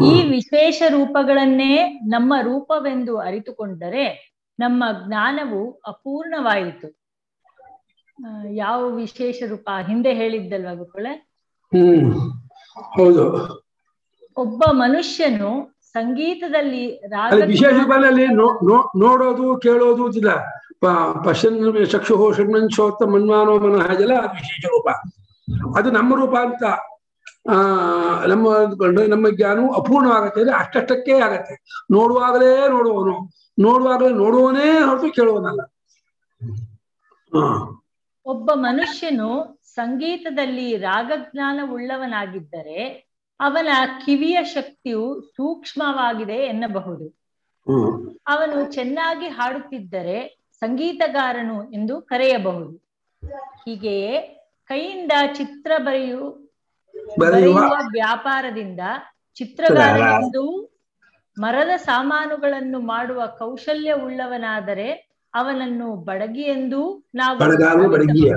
ಈ ವಿಶೇಷ ರೂಪಗಳನ್ನೇ ನಮ್ಮ ರೂಪವೆಂದು ಅರಿತುಕೊಂಡರೆ ನಮ್ಮ ಜ್ಞಾನವು ಅಪೂರ್ಣವಾಯಿತು ಆ, ಯಾವ ವಿಶೇಷ ರೂಪ ಹಿಂದೆ ಹೇಳಿದ್ದಲ್ವಾ ಗುರುಗಳೇ ಹ್ಮ್ ಹೌದು ಒಬ್ಬ ಮನುಷ್ಯನು ಸಂಗೀತದಲ್ಲಿ ರಾಗ ಅಲ್ಲಿ ವಿಶೇಷ ರೂಪದಲ್ಲಿ ನೋ- ನೋ- ನೋಡೋದು ಕೇಳೋದು ಇಲ್ಲ ಪ- ಪಶ್ಯನ್ ಚಕ್ಷು ಶೃಣ್ಮನ್ ಶೋತ್ತ ಮನ್ಮಾನೋ ಮನ ಹಾಗೆಲ್ಲ ಅದು ವಿಶೇಷ ರೂಪ ಅದು ನಮ್ಮ ರೂಪ ಅಂತ ಆ ನಮ್ಮ ಅಂದ್ಕೊಂಡ್ರೆ ನಮ್ಮ ಜ್ಞಾನವು ಅಪೂರ್ಣವಾಗತ್ತೆ ಅಂದ್ರೆ ಅಷ್ಟಷ್ಟಕ್ಕೆ ಆಗತ್ತೆ ನೋಡುವಾಗಲೇ ನೋಡುವವನು ನೋಡುವಾಗಲೇ ನೋಡುವವನೇ ಹೊರತು ಕೇಳುವನಲ್ಲ ಹಾ ಒಬ್ಬ ಮನುಷ್ಯನು ಸಂಗೀತದಲ್ಲಿ ರಾಗಜ್ಞಾನವುಳ್ಳವನಾಗಿದ್ದರೆ ಅವನ ಕಿವಿಯ ಶಕ್ತಿಯು ಸೂಕ್ಷ್ಮವಾಗಿದೆ ಎನ್ನಬಹುದು ಹ್ಮ್ ಅವನು ಚೆನ್ನಾಗಿ ಹಾಡುತ್ತಿದ್ದರೆ ಸಂಗೀತಗಾರನು ಎಂದು ಕರೆಯಬಹುದು ಹೀಗೆಯೇ ಕೈಯಿಂದ ಚಿತ್ರ ಬರೆಯು ಬರೆಯುವ ಬರೆಯುವ ವ್ಯಾಪಾರದಿಂದ ಚಿತ್ರಗಾರನೆಂದು ಮರದ ಸಾಮಾನುಗಳನ್ನು ಮಾಡುವ ಕೌಶಲ್ಯ ಉಳ್ಳವನಾದರೆ ಅವನನ್ನು ಬಡಗಿ ಎಂದು ನಾವು ಬಡಗಾಲು ಬಡಗಿಯ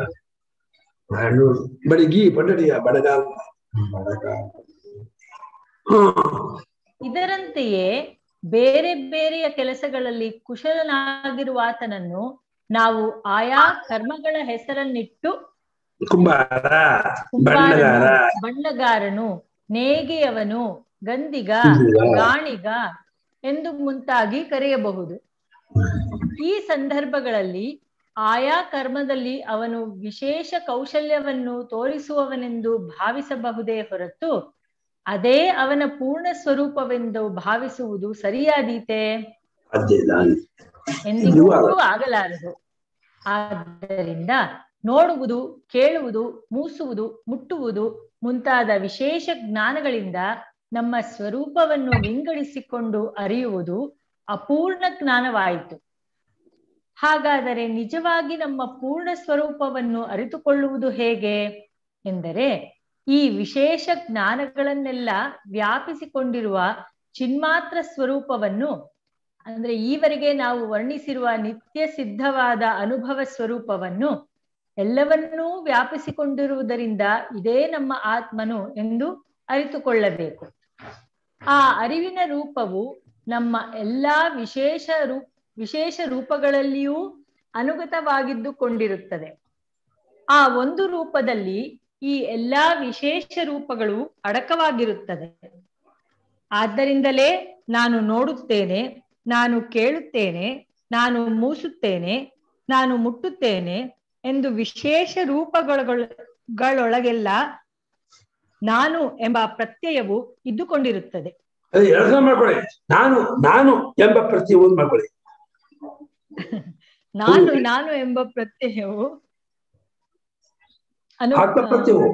ಬಡಗಿ ಬಡಡಿಯ ಬಡಗಾಲ ಹಾ ಇದರಂತೆಯೇ ಬೇರೆ ಬೇರೆಯ ಕೆಲಸಗಳಲ್ಲಿ ಕುಶಲನಾಗಿರುವಾತನನ್ನು ನಾವು ಆಯಾ ಕರ್ಮಗಳ ಹೆಸರನ್ನಿಟ್ಟು ಕುಂಬಾರ ಕುಂಬಾರನು ಬಣ್ಣಗಾರ ಬಣ್ಣಗಾರನು ನೇಗೆಯವನು ಗಂದಿಗ ಗಂದಿಗ. ಗಾಣಿಗ ಎಂದು ಮುಂತಾಗಿ ಕರೆಯಬಹುದು ಈ ಸಂದರ್ಭಗಳಲ್ಲಿ ಆಯಾ ಕರ್ಮದಲ್ಲಿ ಅವನು ವಿಶೇಷ ಕೌಶಲ್ಯವನ್ನು ತೋರಿಸುವವನೆಂದು ಭಾವಿಸಬಹುದೇ ಹೊರತು ಅದೇ ಅವನ ಪೂರ್ಣ ಸ್ವರೂಪವೆಂದು ಭಾವಿಸುವುದು ಸರಿಯಾದೀತೆ ಸಾಧ್ಯ ಇಲ್ಲ ಎಂದಿಗೂ ಇದು ಆಗಲಾರದು ಆದ್ದರಿಂದ ನೋಡುವುದು ಕೇಳುವುದು ಮೂಸುವುದು ಮುಟ್ಟುವುದು ಮುಂತಾದ ವಿಶೇಷ ಜ್ಞಾನಗಳಿಂದ ನಮ್ಮ ಸ್ವರೂಪವನ್ನು ವಿಂಗಡಿಸಿಕೊಂಡು ಅರಿಯುವುದು ಅಪೂರ್ಣ ಜ್ಞಾನವಾಯಿತು ಹಾಗಾದರೆ ನಿಜವಾಗಿ ನಮ್ಮ ಪೂರ್ಣ ಸ್ವರೂಪವನ್ನು ಅರಿತುಕೊಳ್ಳುವುದು ಹೇಗೆ ಎಂದರೆ ಈ ವಿಶೇಷ ಜ್ಞಾನಗಳನ್ನೆಲ್ಲ ವ್ಯಾಪಿಸಿಕೊಂಡಿರುವ ಚಿನ್ಮಾತ್ರ ಸ್ವರೂಪವನ್ನು ಅಂದ್ರೆ ಈವರೆಗೆ ನಾವು ವರ್ಣಿಸಿರುವ ನಿತ್ಯ ಸಿದ್ಧವಾದ ಅನುಭವ ಸ್ವರೂಪವನ್ನು ಎಲ್ಲವನ್ನೂ ವ್ಯಾಪಿಸಿಕೊಂಡಿರುವುದರಿಂದ ಇದೇ ನಮ್ಮ ಆತ್ಮನು ಎಂದು ಅರಿತುಕೊಳ್ಳಬೇಕು ಆ ಅರಿವಿನ ರೂಪವು ನಮ್ಮ ಎಲ್ಲಾ ವಿಶೇಷ ರೂಪ ವಿಶೇಷ ರೂಪಗಳಲ್ಲಿಯೂ ಅನುಗತವಾಗಿದ್ದುಕೊಂಡಿರುತ್ತದೆ ಆ ಒಂದು ರೂಪದಲ್ಲಿ ಈ ಎಲ್ಲಾ ವಿಶೇಷ ರೂಪಗಳು ಅಡಕವಾಗಿರುತ್ತದೆ ಆದ್ದರಿಂದಲೇ ನಾನು ನೋಡುತ್ತೇನೆ ನಾನು ಕೇಳುತ್ತೇನೆ ನಾನು ಮೂಸುತ್ತೇನೆ ನಾನು ಮುಟ್ಟುತ್ತೇನೆ ಎಂದು ವಿಶೇಷ ರೂಪಗಳೊಳಗೆಲ್ಲ ನಾನು ಎಂಬ ಪ್ರತ್ಯಯವು ಇದ್ದುಕೊಂಡಿರುತ್ತದೆ ಅದೇ ಎರಡು ಸಲ ಮಾಡ್ಕೊಳ್ಳಿ ನಾನು ನಾನು ಎಂಬ ಪ್ರತಿ ಒಂದು ಮಾಡ್ಕೊಳ್ಳಿ ನಾನು ನಾನು ಎಂಬ ಪ್ರತ್ಯಯವು ಅನು ಆತ್ಮಪ್ರತ್ಯಯವು.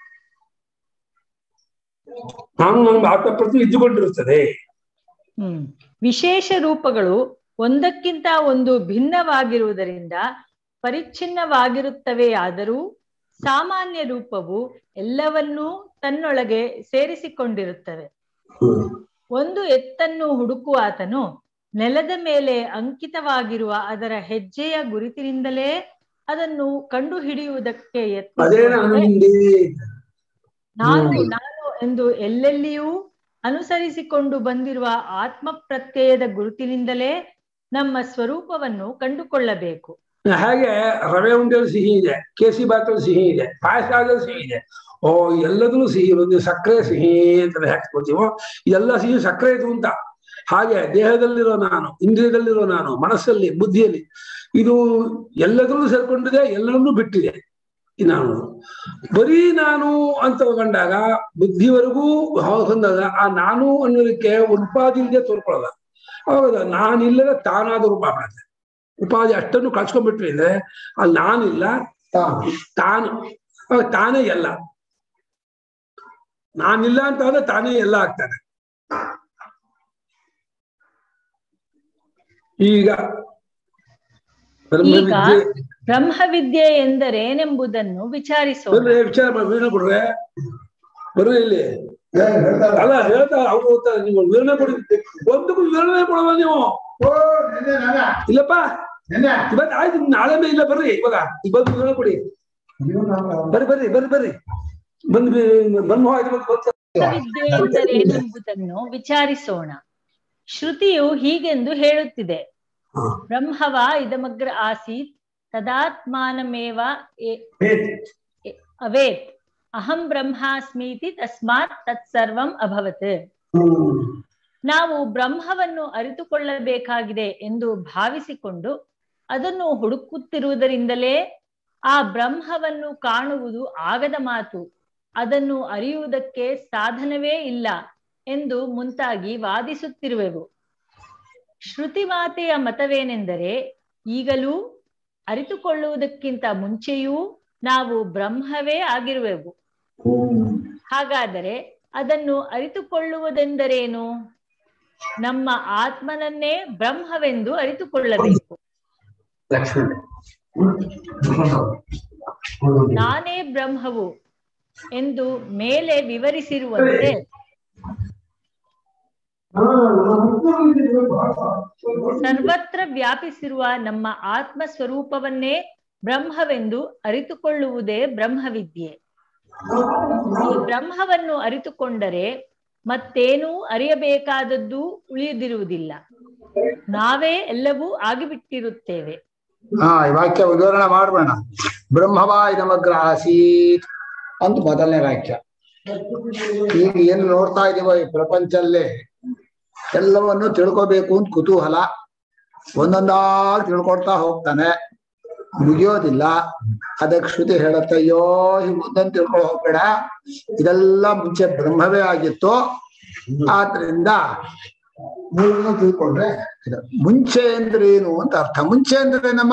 ನಾನು ನಮ್ಮ ಆತ್ಮಪ್ರತಿ ಇದ್ದುಕೊಂಡಿರುತ್ತದೆ ಹ್ಮ್ ವಿಶೇಷ ರೂಪಗಳು ಒಂದಕ್ಕಿಂತ ಒಂದು ಭಿನ್ನವಾಗಿರುವುದರಿಂದ ಪರಿಚ್ಛಿನ್ನವಾಗಿರುತ್ತವೆ ಆದರೂ ಸಾಮಾನ್ಯ ರೂಪವು ಎಲ್ಲವನ್ನೂ ತನ್ನೊಳಗೆ ಸೇರಿಸಿಕೊಂಡಿರುತ್ತವೆ ಹ್ಮ್. ಒಂದು ಎತ್ತನ್ನು ಹುಡುಕುವ ಆತನು ನೆಲದ ಮೇಲೆ ಅಂಕಿತವಾಗಿರುವ ಅದರ ಹೆಜ್ಜೆಯ ಗುರುತಿನಿಂದಲೇ ಅದನ್ನು ಕಂಡು ಹಿಡಿಯುವುದಕ್ಕೆ ಅದೇ ನಾನು ಯತ್ನಿಸುವಂತೆ ಹಿಂದೆ ನಾನು ಹ್ಮ್. ನಾನು ಎಂದು ಎಲ್ಲೆಲ್ಲಿಯೂ ಅನುಸರಿಸಿಕೊಂಡು ಬಂದಿರುವ ಆತ್ಮ ಪ್ರತ್ಯಯದ ಗುರುತಿನಿಂದಲೇ ನಮ್ಮ ಸ್ವರೂಪವನ್ನು ಕಂಡುಕೊಳ್ಳಬೇಕು ಹಾಗೆ ರವೆ ಉಂಡೆಯಲ್ಲಿ ಸಿಹಿ ಇದೆ ಕೇಸಿ ಬಾತಲ್ಲಿ ಸಿಹಿ ಇದೆ ಪಾಯಸ ಆದಲ್ಲಿ ಸಿಹಿ ಇದೆ ಓ ಎಲ್ಲದೂ ಸಿಹಿ ಒಂದು ಸಕ್ಕರೆ ಸಿಹಿ ಅಂತ ಹಾಕ್ಸ್ಕೊತೀವೋ ಎಲ್ಲ ಸಿಹಿ ಸಕ್ಕರೆ ಇದು ಅಂತ ಹಾಗೆ ದೇಹದಲ್ಲಿರೋ ನಾನು ಇಂದ್ರಿಯದಲ್ಲಿರೋ ನಾನು ಮನಸ್ಸಲ್ಲಿ ಬುದ್ಧಿಯಲ್ಲಿ ಇದು ಎಲ್ಲದರಲ್ಲೂ ಸೇರ್ಕೊಂಡಿದೆ ಎಲ್ಲರನ್ನೂ ಬಿಟ್ಟಿದೆ ಈ ನಾನು ಬರೀ ನಾನು ಅಂತ ಕಂಡಾಗ ಬುದ್ಧಿವರೆಗೂ ಹೊಂದಾಗ ಆ ನಾನು ಅನ್ನೋದಕ್ಕೆ ಉಪಾಧಿ ಇಲ್ಲದೆ ತೋರ್ಕೊಳ್ಳಲ್ಲ ಅವಾಗ ನಾನಿಲ್ಲದ ತಾನಾದ ರೂಪ ಮಾಡುತ್ತೆ ಉಪಾಧಿ ಅಷ್ಟನ್ನು ಕಳ್ಸ್ಕೊಂಡ್ಬಿಟ್ರಿ ಅಂದ್ರೆ ಅಲ್ಲಿ ನಾನಿಲ್ಲ ತಾನು ತಾನು ಅವಾಗ ತಾನೇ ಎಲ್ಲ ನಾನಿಲ್ಲ ಅಂತ ಆದ್ರೆ ತಾನೇ ಎಲ್ಲ ಆಗ್ತಾನೆ ಈಗ ಬ್ರಹ್ಮವಿದ್ಯೆ ಬ್ರಹ್ಮವಿದ್ಯೆ ಎಂದರೇನೆಂಬುದನ್ನು ವಿಚಾರಿಸೋಣ ಬರ್ರಿ ವಿಚಾರ ಮಾಡಿ ವೀಣ ಕೊಡ್ರೆ ಬರ್ರಿ ಇಲ್ಲಿ ಅಲ್ಲ ಹೇಳ್ತಾ ಅವ್ರು ಓದ್ತಾರೆ ನೀವು ವಿವರಣೆ ಕೊಡಿ ಒಂದಕ್ಕೂ ವಿವರಣೆ ಕೊಡಲ್ಲ ನೀವು ಇಲ್ಲಪ್ಪ ಇವತ್ತು ಆಯ್ತು ನಾಳೆ ಮೇಲೆ ಇಲ್ಲ ಬರ್ರಿ ಇವಾಗ ಬಂದು ವಿವರಣೆ ಕೊಡಿ ಬರ್ರಿ ಬರ್ರಿ ಬರ್ರಿ ಬರ್ರಿ ಬಂದು ಬಂದು ಆಯ್ತು ಬಂದು ಬ್ರಹ್ಮವಿದ್ಯೆ ಎಂದರೇನೆಂಬುದನ್ನು ವಿಚಾರಿಸೋಣ ಶ್ರುತಿಯು ಹೀಗೆಂದು ಹೇಳುತ್ತಿದೆ ಹಾ. ಬ್ರಹ್ಮವ ಇದಮಗ್ರ ಆಸೀತ್ ತದಾತ್ಮಾನಮೇವ ಎ- ಎ- ಅವೇತ್ ಅಹಂ ಬ್ರಹ್ಮಾಸ್ಮೀತಿ ತಸ್ಮಾತ್ ತತ್ಸರ್ವಂ ಅಭವತ್ ಹ್ಮ್ ನಾವು ಬ್ರಹ್ಮವನ್ನು ಅರಿತುಕೊಳ್ಳಬೇಕಾಗಿದೆ ಎಂದು ಭಾವಿಸಿಕೊಂಡು ಅದನ್ನು ಹುಡುಕುತ್ತಿರುವುದರಿಂದಲೇ ಆ ಬ್ರಹ್ಮವನ್ನು ಕಾಣುವುದು ಆಗದ ಮಾತು ಅದನ್ನು ಅರಿಯುವುದಕ್ಕೆ ಸಾಧನವೇ ಇಲ್ಲ ಎಂದು ಮುಂತಾಗಿ ವಾದಿಸುತ್ತಿರುವೆವು ಶ್ರುತಿ ಮಾತೆಯ ಮತವೇನೆಂದರೆ ಈಗಲೂ ಅರಿತುಕೊಳ್ಳುವುದಕ್ಕಿಂತ ಮುಂಚೆಯೂ ನಾವು ಬ್ರಹ್ಮವೇ ಆಗಿರುವೆವು ಹಾಗಾದರೆ ಅದನ್ನು ಅರಿತುಕೊಳ್ಳುವುದೆಂದರೇನು ನಮ್ಮ ಆತ್ಮನನ್ನೇ ಬ್ರಹ್ಮವೆಂದು ಅರಿತುಕೊಳ್ಳಬೇಕು ಲಕ್ಷ್ಮಣ ನಾನೇ ಬ್ರಹ್ಮವು ಎಂದು ಮೇಲೆ ವಿವರಿಸಿರುವಂತೆ ಸರ್ವತ್ರ ವ್ಯಾಪಿಸಿರುವ ನಮ್ಮ ಆತ್ಮ ಸ್ವರೂಪವನ್ನೇ ಬ್ರಹ್ಮವೆಂದು ಅರಿತುಕೊಳ್ಳುವುದೇ ಬ್ರಹ್ಮವಿದ್ಯೆ ಈ ಬ್ರಹ್ಮವನ್ನು ಅರಿತುಕೊಂಡರೆ ಮತ್ತೇನೂ ಅರಿಯಬೇಕಾದದ್ದು ಉಳಿದಿರುವುದಿಲ್ಲ ನಾವೇ ಎಲ್ಲವೂ ಆಗಿಬಿಟ್ಟಿರುತ್ತೇವೆ ಹಾ ಈ ವಾಕ್ಯ ವಿವರಣೆ ಮಾಡೋಣ ಬ್ರಹ್ಮವಾಯ್ ನಮಗ್ರ ಆಸೀತ್ ಅಂತ ಮೊದಲನೇ ವಾಕ್ಯ ಈಗ ಏನು ನೋಡ್ತಾ ಇದೀವೋ ಈ ಪ್ರಪಂಚಲ್ಲೇ ಎಲ್ಲವನ್ನು ತಿಳ್ಕೊಬೇಕು ಅಂತ ಕುತೂಹಲ ಒಂದೊಂದಾಗಿ ತಿಳ್ಕೊಡ್ತಾ ಹೋಗ್ತಾನೆ ಮುಗಿಯೋದಿಲ್ಲ ಅದಕ್ಕೆ ಶ್ರುತಿ ಹೇಳತ್ತೆ ಅಯ್ಯೋ ಈ ಒಂದೊಂದು ತಿಳ್ಕೊಂಡು ಹೋಗ್ಬೇಡ ಇದೆಲ್ಲ ಮುಂಚೆ ಬ್ರಹ್ಮವೇ ಆಗಿತ್ತು ಆದ್ರಿಂದ ಮೂರನ್ನು ತಿಳ್ಕೊಂಡ್ರೆ ಇದು. ಮುಂಚೆ ಅಂದ್ರೆ ಏನು ಅಂತ ಅರ್ಥ ಮುಂಚೆ ಅಂದ್ರೆ ನಮ್ಮ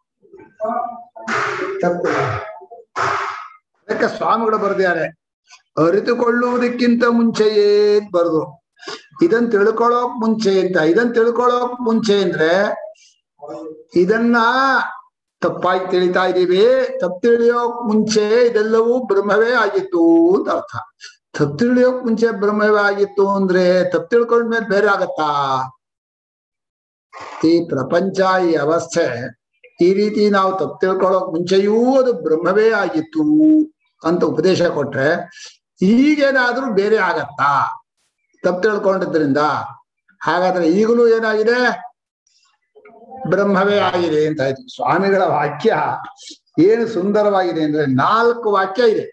ತಪ್ಪು ಅದಕ್ಕೆ ಸ್ವಾಮಿಗಳು ಬರೆದಿದ್ದಾರೆ ಅರಿತುಕೊಳ್ಳುವುದಕ್ಕಿಂತ ಮುಂಚೆಯೇ ಅಂತ ಬರೆದು ಇದನ್ ತಿಳ್ಕೊಳ್ಳೋಕ್ ಮುಂಚೆ ಅಂತ ಇದನ್ ತಿಳ್ಕೊಳ್ಳೋಕ್ ಮುಂಚೆ ಅಂದ್ರೆ ಇದನ್ನ ತಪ್ಪಾಗಿ ತಿಳಿತಾ ಇದೀವಿ ತಪ್ಪು ತಿಳಿಯೋಕ್ ಮುಂಚೆ ಇದೆಲ್ಲವೂ ಬ್ರಹ್ಮವೇ ಆಗಿತ್ತು ಅಂತ ಅರ್ಥ ತಪ್ಪು ತಿಳಿಯೋಕ್ ಮುಂಚೆ ಬ್ರಹ್ಮವೇ ಆಗಿತ್ತು ಅಂದ್ರೆ ತಪ್ಪು ತಿಳ್ಕೊಂಡ್ಮೇಲೆ ಬೇರೆ ಆಗತ್ತಾ ಈ ಪ್ರಪಂಚ ಈ ಅವಸ್ಥೆ ಈ ರೀತಿ ನಾವು ತಪ್ಪು ತಿಳ್ಕೊಳ್ಳೋಕ್ ಮುಂಚೆಯೂ ಅದು ಬ್ರಹ್ಮವೇ ಆಗಿತ್ತು ಅಂತ ಉಪದೇಶ ಕೊಟ್ರೆ ಈಗೇನಾದ್ರೂ ಬೇರೆ ಆಗತ್ತಾ ತಪ್ಪು ತಿಳ್ಕೊಂಡಿದ್ರಿಂದ ಹಾಗಾದ್ರೆ ಈಗಲೂ ಏನಾಗಿದೆ ಬ್ರಹ್ಮವೇ ಆಗಿದೆ ಅಂತ ಆಯ್ತು ಸ್ವಾಮಿಗಳ ವಾಕ್ಯ ಏನು ಸುಂದರವಾಗಿದೆ ಅಂದ್ರೆ ನಾಲ್ಕು ವಾಕ್ಯ ಇದೆ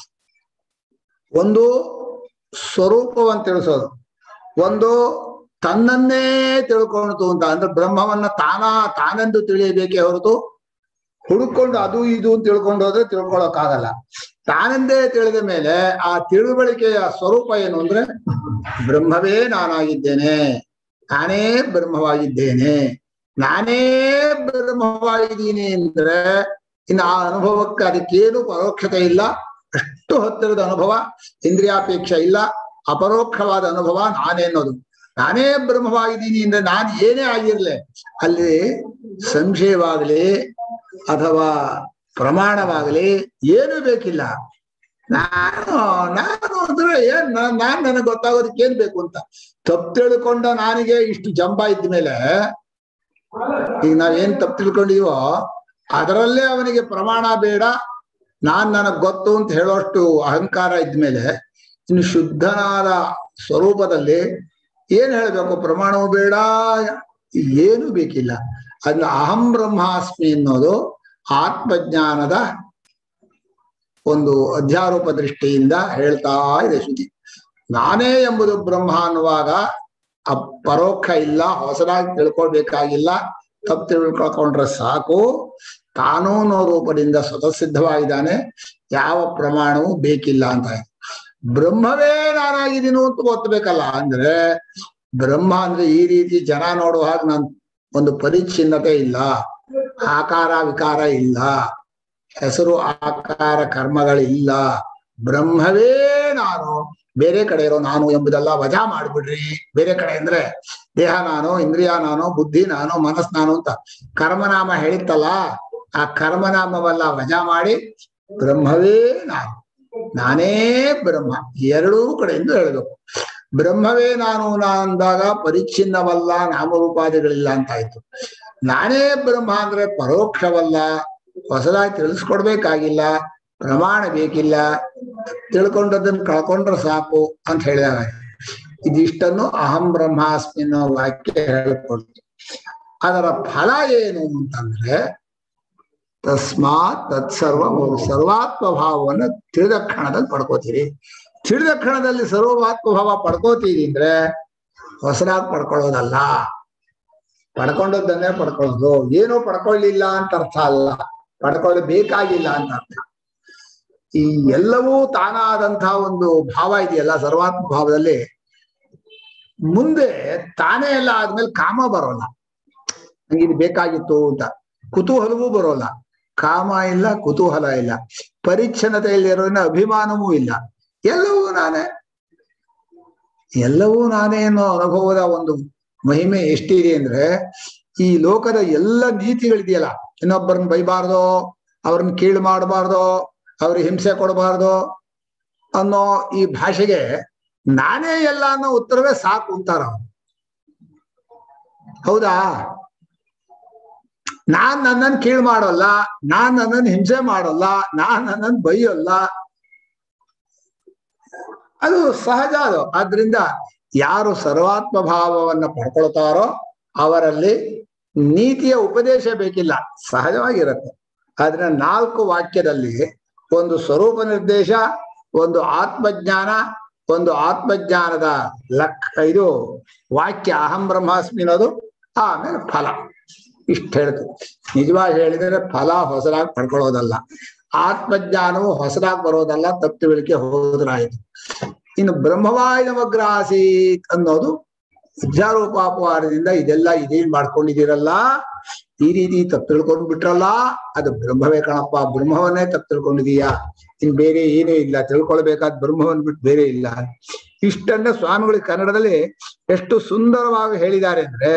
ಒಂದು ಸ್ವರೂಪವನ್ನು ತಿಳಿಸೋದು ಒಂದು ತನ್ನನ್ನೇ ತಿಳ್ಕೊಳ್ತು ಅಂತ ಅಂದ್ರೆ ಬ್ರಹ್ಮವನ್ನ ತಾನಾ ತಾನೆಂದು ತಿಳಿಯಬೇಕೇ ಹೊರತು ಹುಡುಕೊಂಡು ಅದು ಇದು ಅಂತ ತಿಳ್ಕೊಂಡು ಹೋದ್ರೆ ತಿಳ್ಕೊಳಕ್ಕಾಗಲ್ಲ ತಾನೆಂದೇ ತಿಳಿದ ಮೇಲೆ ಆ ತಿಳುವಳಿಕೆಯ ಸ್ವರೂಪ ಏನು ಅಂದ್ರೆ ಬ್ರಹ್ಮವೇ ನಾನಾಗಿದ್ದೇನೆ ನಾನೇ ಬ್ರಹ್ಮವಾಗಿದ್ದೇನೆ ನಾನೇ ಬ್ರಹ್ಮವಾಗಿದ್ದೀನಿ ಅಂದ್ರೆ ಇನ್ನು ಆ ಅನುಭವಕ್ಕೆ ಅದಕ್ಕೇನು ಪರೋಕ್ಷತೆ ಇಲ್ಲ ಅಷ್ಟು ಹತ್ತಿರದ ಅನುಭವ ಇಂದ್ರಿಯಾಪೇಕ್ಷೆ ಇಲ್ಲ ಅಪರೋಕ್ಷವಾದ ಅನುಭವ ನಾನೇ ಅನ್ನೋದು ನಾನೇ ಬ್ರಹ್ಮವಾಗಿದ್ದೀನಿ ಅಂದ್ರೆ ನಾನು ಏನೇ ಆಗಿರ್ಲಿ ಅಲ್ಲಿ ಸಂಶಯವಾಗಲಿ ಅಥವಾ ಪ್ರಮಾಣವಾಗಲಿ ಏನು ಬೇಕಿಲ್ಲ ನಾನು ನಾನು ಅಂದ್ರೆ ಏನ್ ನಾನ್ ನಾನ್ ನನಗೆ ಗೊತ್ತಾಗೋದಕ್ಕೆ ಏನ್ ಬೇಕು ಅಂತ ತಪ್ಪು ತಿಳ್ಕೊಂಡ ನಾನಿಗೆ ಇಷ್ಟು ಜಂಬ ಇದ್ಮೇಲೆ ಈಗ ನಾವೇನ್ ತಪ್ಪು ತಿಳ್ಕೊಂಡಿದೀವೋ ಅದರಲ್ಲೇ ಅವನಿಗೆ ಪ್ರಮಾಣ ಬೇಡ ನಾನ್ ನನಗ್ ಗೊತ್ತು ಅಂತ ಹೇಳೋಷ್ಟು ಅಹಂಕಾರ ಇದ್ಮೇಲೆ ಇನ್ನು ಶುದ್ಧನಾದ ಸ್ವರೂಪದಲ್ಲಿ ಏನ್ ಹೇಳ್ಬೇಕು ಪ್ರಮಾಣವೂ ಬೇಡ ಏನು ಬೇಕಿಲ್ಲ ಅದನ್ನ ಅಹಂ ಬ್ರಹ್ಮಾಸ್ಮಿ ಅನ್ನೋದು ಆತ್ಮಜ್ಞಾನದ ಒಂದು ಅಧ್ಯಾರೋಪ ದೃಷ್ಟಿಯಿಂದ ಹೇಳ್ತಾ ಇದೆ ಶ್ರುತಿ ನಾನೇ ಎಂಬುದು ಬ್ರಹ್ಮ ಅನ್ನುವಾಗ ಆ ಪರೋಕ್ಷ ಇಲ್ಲ ಹೊಸದಾಗಿ ತಿಳ್ಕೊಳ್ಬೇಕಾಗಿಲ್ಲ ತಪ್ಪು ತಿಳ್ಕೊಳ್ಕೊಂಡ್ರೆ ಸಾಕು ಕಾನೂನು ರೂಪದಿಂದ ಸ್ವತಃ ಸಿದ್ಧವಾಗಿದ್ದಾನೆ ಯಾವ ಪ್ರಮಾಣವೂ ಬೇಕಿಲ್ಲ ಅಂತ ಆಯ್ತು ಬ್ರಹ್ಮವೇ ನಾನಾಗಿದ್ದೀನು ಅಂತ ಗೊತ್ತಬೇಕಲ್ಲ ಅಂದ್ರೆ ಬ್ರಹ್ಮ ಅಂದ್ರೆ ಈ ರೀತಿ ಜನ ನೋಡುವ ಹಾಗೆ ನನ್ ಒಂದು ಪರಿಚ್ಛಿನ್ನತೆ ಇಲ್ಲ ಆಕಾರ ವಿಕಾರ ಇಲ್ಲ ಹೆಸರು ಆಕಾರ ಕರ್ಮಗಳಿಲ್ಲ ಬ್ರಹ್ಮವೇ ನಾನು ಬೇರೆ ಕಡೆ ಇರೋ ನಾನು ಎಂಬುದೆಲ್ಲ ವಜಾ ಮಾಡ್ಬಿಡ್ರಿ ಬೇರೆ ಕಡೆ ಅಂದ್ರೆ ದೇಹ ನಾನು ಇಂದ್ರಿಯ ನಾನು ಬುದ್ಧಿ ನಾನು ಮನಸ್ ನಾನು ಅಂತ ಕರ್ಮನಾಮ ಹೇಳಿತ್ತಲ್ಲ ಆ ಕರ್ಮನಾಮವೆಲ್ಲ ವಜಾ ಮಾಡಿ ಬ್ರಹ್ಮವೇ ನಾನು ನಾನೇ ಬ್ರಹ್ಮ ಎರಡೂ ಕಡೆಯಿಂದ ಹೇಳಬೇಕು ಬ್ರಹ್ಮವೇ ನಾನು ನಾ ಅಂದಾಗ ಪರಿಚ್ಛಿನ್ನವಲ್ಲ ನಾಮರೂಪಾದಿಗಳಿಲ್ಲ ಅಂತ ಆಯ್ತು ನಾನೇ ಬ್ರಹ್ಮ ಅಂದ್ರೆ ಪರೋಕ್ಷವಲ್ಲ ಹೊಸದಾಗಿ ತಿಳಿಸ್ಕೊಡ್ಬೇಕಾಗಿಲ್ಲ ಪ್ರಮಾಣ ಬೇಕಿಲ್ಲ ತಿಳ್ಕೊಂಡದನ್ನ ಕಳ್ಕೊಂಡ್ರೆ ಸಾಕು ಅಂತ ಹೇಳಿದಾಗ ಇದಿಷ್ಟನ್ನು ಅಹಂ ಬ್ರಹ್ಮಾಸ್ಮಿ ಅನ್ನೋ ವಾಕ್ಯ ಹೇಳ್ಕೊಡ್ತು ಅದರ ಫಲ ಏನು ಅಂತಂದ್ರೆ ತಸ್ಮಾತ್ ತತ್ಸರ್ವ ಸರ್ವಾತ್ಮ ಭಾವವನ್ನು ತಿಳಿದ ಕ್ಷಣದಲ್ಲಿ ಪಡ್ಕೋತೀರಿ ತಿಳಿದ ಕ್ಷಣದಲ್ಲಿ ಸರ್ವಾತ್ಮ ಭಾವ ಪಡ್ಕೋತೀರಿ ಅಂದ್ರೆ ಹೊಸದಾಗಿ ಪಡ್ಕೊಳ್ಳೋದಲ್ಲ ಪಡ್ಕೊಂಡದ್ದನ್ನೇ ಪಡ್ಕೊಳ್ಳೋದು ಏನೋ ಪಡ್ಕೊಳ್ಳಿಲ್ಲ ಅಂತ ಅರ್ಥ ಅಲ್ಲ ಪಡ್ಕೊಳ್ಳಬೇಕಾಗಿಲ್ಲ ಅಂತ ಅರ್ಥ ಈ ಎಲ್ಲವೂ ತಾನಾದಂತಹ ಒಂದು ಭಾವ ಇದೆಯಲ್ಲ ಸರ್ವಾತ್ಮ ಭಾವದಲ್ಲಿ ಮುಂದೆ ತಾನೇ ಎಲ್ಲ ಆದ್ಮೇಲೆ ಕಾಮ ಬರೋಲ್ಲ ನಂಗೆ ಇದು ಬೇಕಾಗಿತ್ತು ಅಂತ ಕುತೂಹಲವೂ ಬರೋಲ್ಲ ಕಾಮ ಇಲ್ಲ ಕುತೂಹಲ ಇಲ್ಲ ಪರಿಚ್ಛನ್ನತೆ ಇಲ್ಲಿರೋನ ಅಭಿಮಾನವೂ ಇಲ್ಲ ಎಲ್ಲವೂ ನಾನೇ ಎಲ್ಲವೂ ನಾನೇ ಅನ್ನೋ ಅನುಭವದ ಒಂದು ಮಹಿಮೆ ಎಷ್ಟಿದೆ ಅಂದ್ರೆ ಈ ಲೋಕದ ಎಲ್ಲ ನೀತಿಗಳಿದೆಯಲ್ಲ ಇನ್ನೊಬ್ಬರನ್ನ ಬೈಬಾರ್ದು ಅವ್ರನ್ನ ಕೀಳು ಮಾಡಬಾರ್ದು ಅವ್ರಿಗೆ ಹಿಂಸೆ ಕೊಡಬಾರ್ದು ಅನ್ನೋ ಈ ಭಾಷೆಗೆ ನಾನೇ ಎಲ್ಲ ಅನ್ನೋ ಉತ್ತರವೇ ಸಾಕು ಅಂತಾರ ಅವ್ರು. ಹೌದಾ ನಾನ್ ನನ್ನನ್ನು ಕೀಳು ಮಾಡೋಲ್ಲ ನಾನ್ ನನ್ನನ್ನು ಹಿಂಸೆ ಮಾಡೋಲ್ಲ ನಾನ್ ನನ್ನನ್ನು ಬೈಯೋಲ್ಲ ಅದು ಸಹಜ ಅದು ಆದ್ರಿಂದ ಯಾರು ಸರ್ವಾತ್ಮ ಭಾವವನ್ನ ಪಡ್ಕೊಳ್ತಾರೋ ಅವರಲ್ಲಿ ನೀತಿಯ ಉಪದೇಶ ಬೇಕಿಲ್ಲ ಸಹಜವಾಗಿರುತ್ತೆ ಆದ್ರೆ ನಾಲ್ಕು ವಾಕ್ಯದಲ್ಲಿ ಒಂದು ಸ್ವರೂಪ ನಿರ್ದೇಶ ಒಂದು ಆತ್ಮಜ್ಞಾನ ಒಂದು ಆತ್ಮಜ್ಞಾನದ ಲಕ್ ಇದು ವಾಕ್ಯ ಅಹಂ ಬ್ರಹ್ಮಾಸ್ಮಿ ಅನ್ನೋದು ಆಮೇಲೆ ಫಲ ಇಷ್ಟು ಹೇಳ್ತು ನಿಜವಾಗಿ ಹೇಳಿದರೆ ಫಲ ಹೊಸದಾಗಿ ಪಡ್ಕೊಳ್ಳೋದಲ್ಲ ಆತ್ಮಜ್ಞಾನವು ಹೊಸದಾಗಿ ಬರೋದಲ್ಲ ತಪ್ಪು ತಿಳುವಳಿಕೆ ಹೋದ್ರಾಯ್ತು ಇನ್ನು ಬ್ರಹ್ಮವಾಯ ನವಗ್ರಾಸೀತ್ ಅನ್ನೋದು ವಿದ್ಯಾರೂಪಾಪವಾರದಿಂದ ಇದೆಲ್ಲ ಇದೇನ್ ಮಾಡ್ಕೊಂಡಿದ್ದೀರಲ್ಲ ಈ ರೀತಿ ತಪ್ಪು ತಿಳ್ಕೊಂಡು ಬಿಟ್ರಲ್ಲ ಅದು ಬ್ರಹ್ಮವೇ ಕಣಪ್ಪ ಬ್ರಹ್ಮವನ್ನೇ ತಪ್ಪು ತಿಳ್ಕೊಂಡಿದೀಯಾ ಇನ್ ಬೇರೆ ಏನೂ ಇಲ್ಲ ತಿಳ್ಕೊಳ್ಬೇಕಾದ ಬ್ರಹ್ಮವನ್ ಬಿಟ್ಟು ಬೇರೆ ಇಲ್ಲ ಇಷ್ಟನ್ನ ಸ್ವಾಮಿಗಳು ಕನ್ನಡದಲ್ಲಿ ಎಷ್ಟು ಸುಂದರವಾಗಿ ಹೇಳಿದ್ದಾರೆ ಅಂದ್ರೆ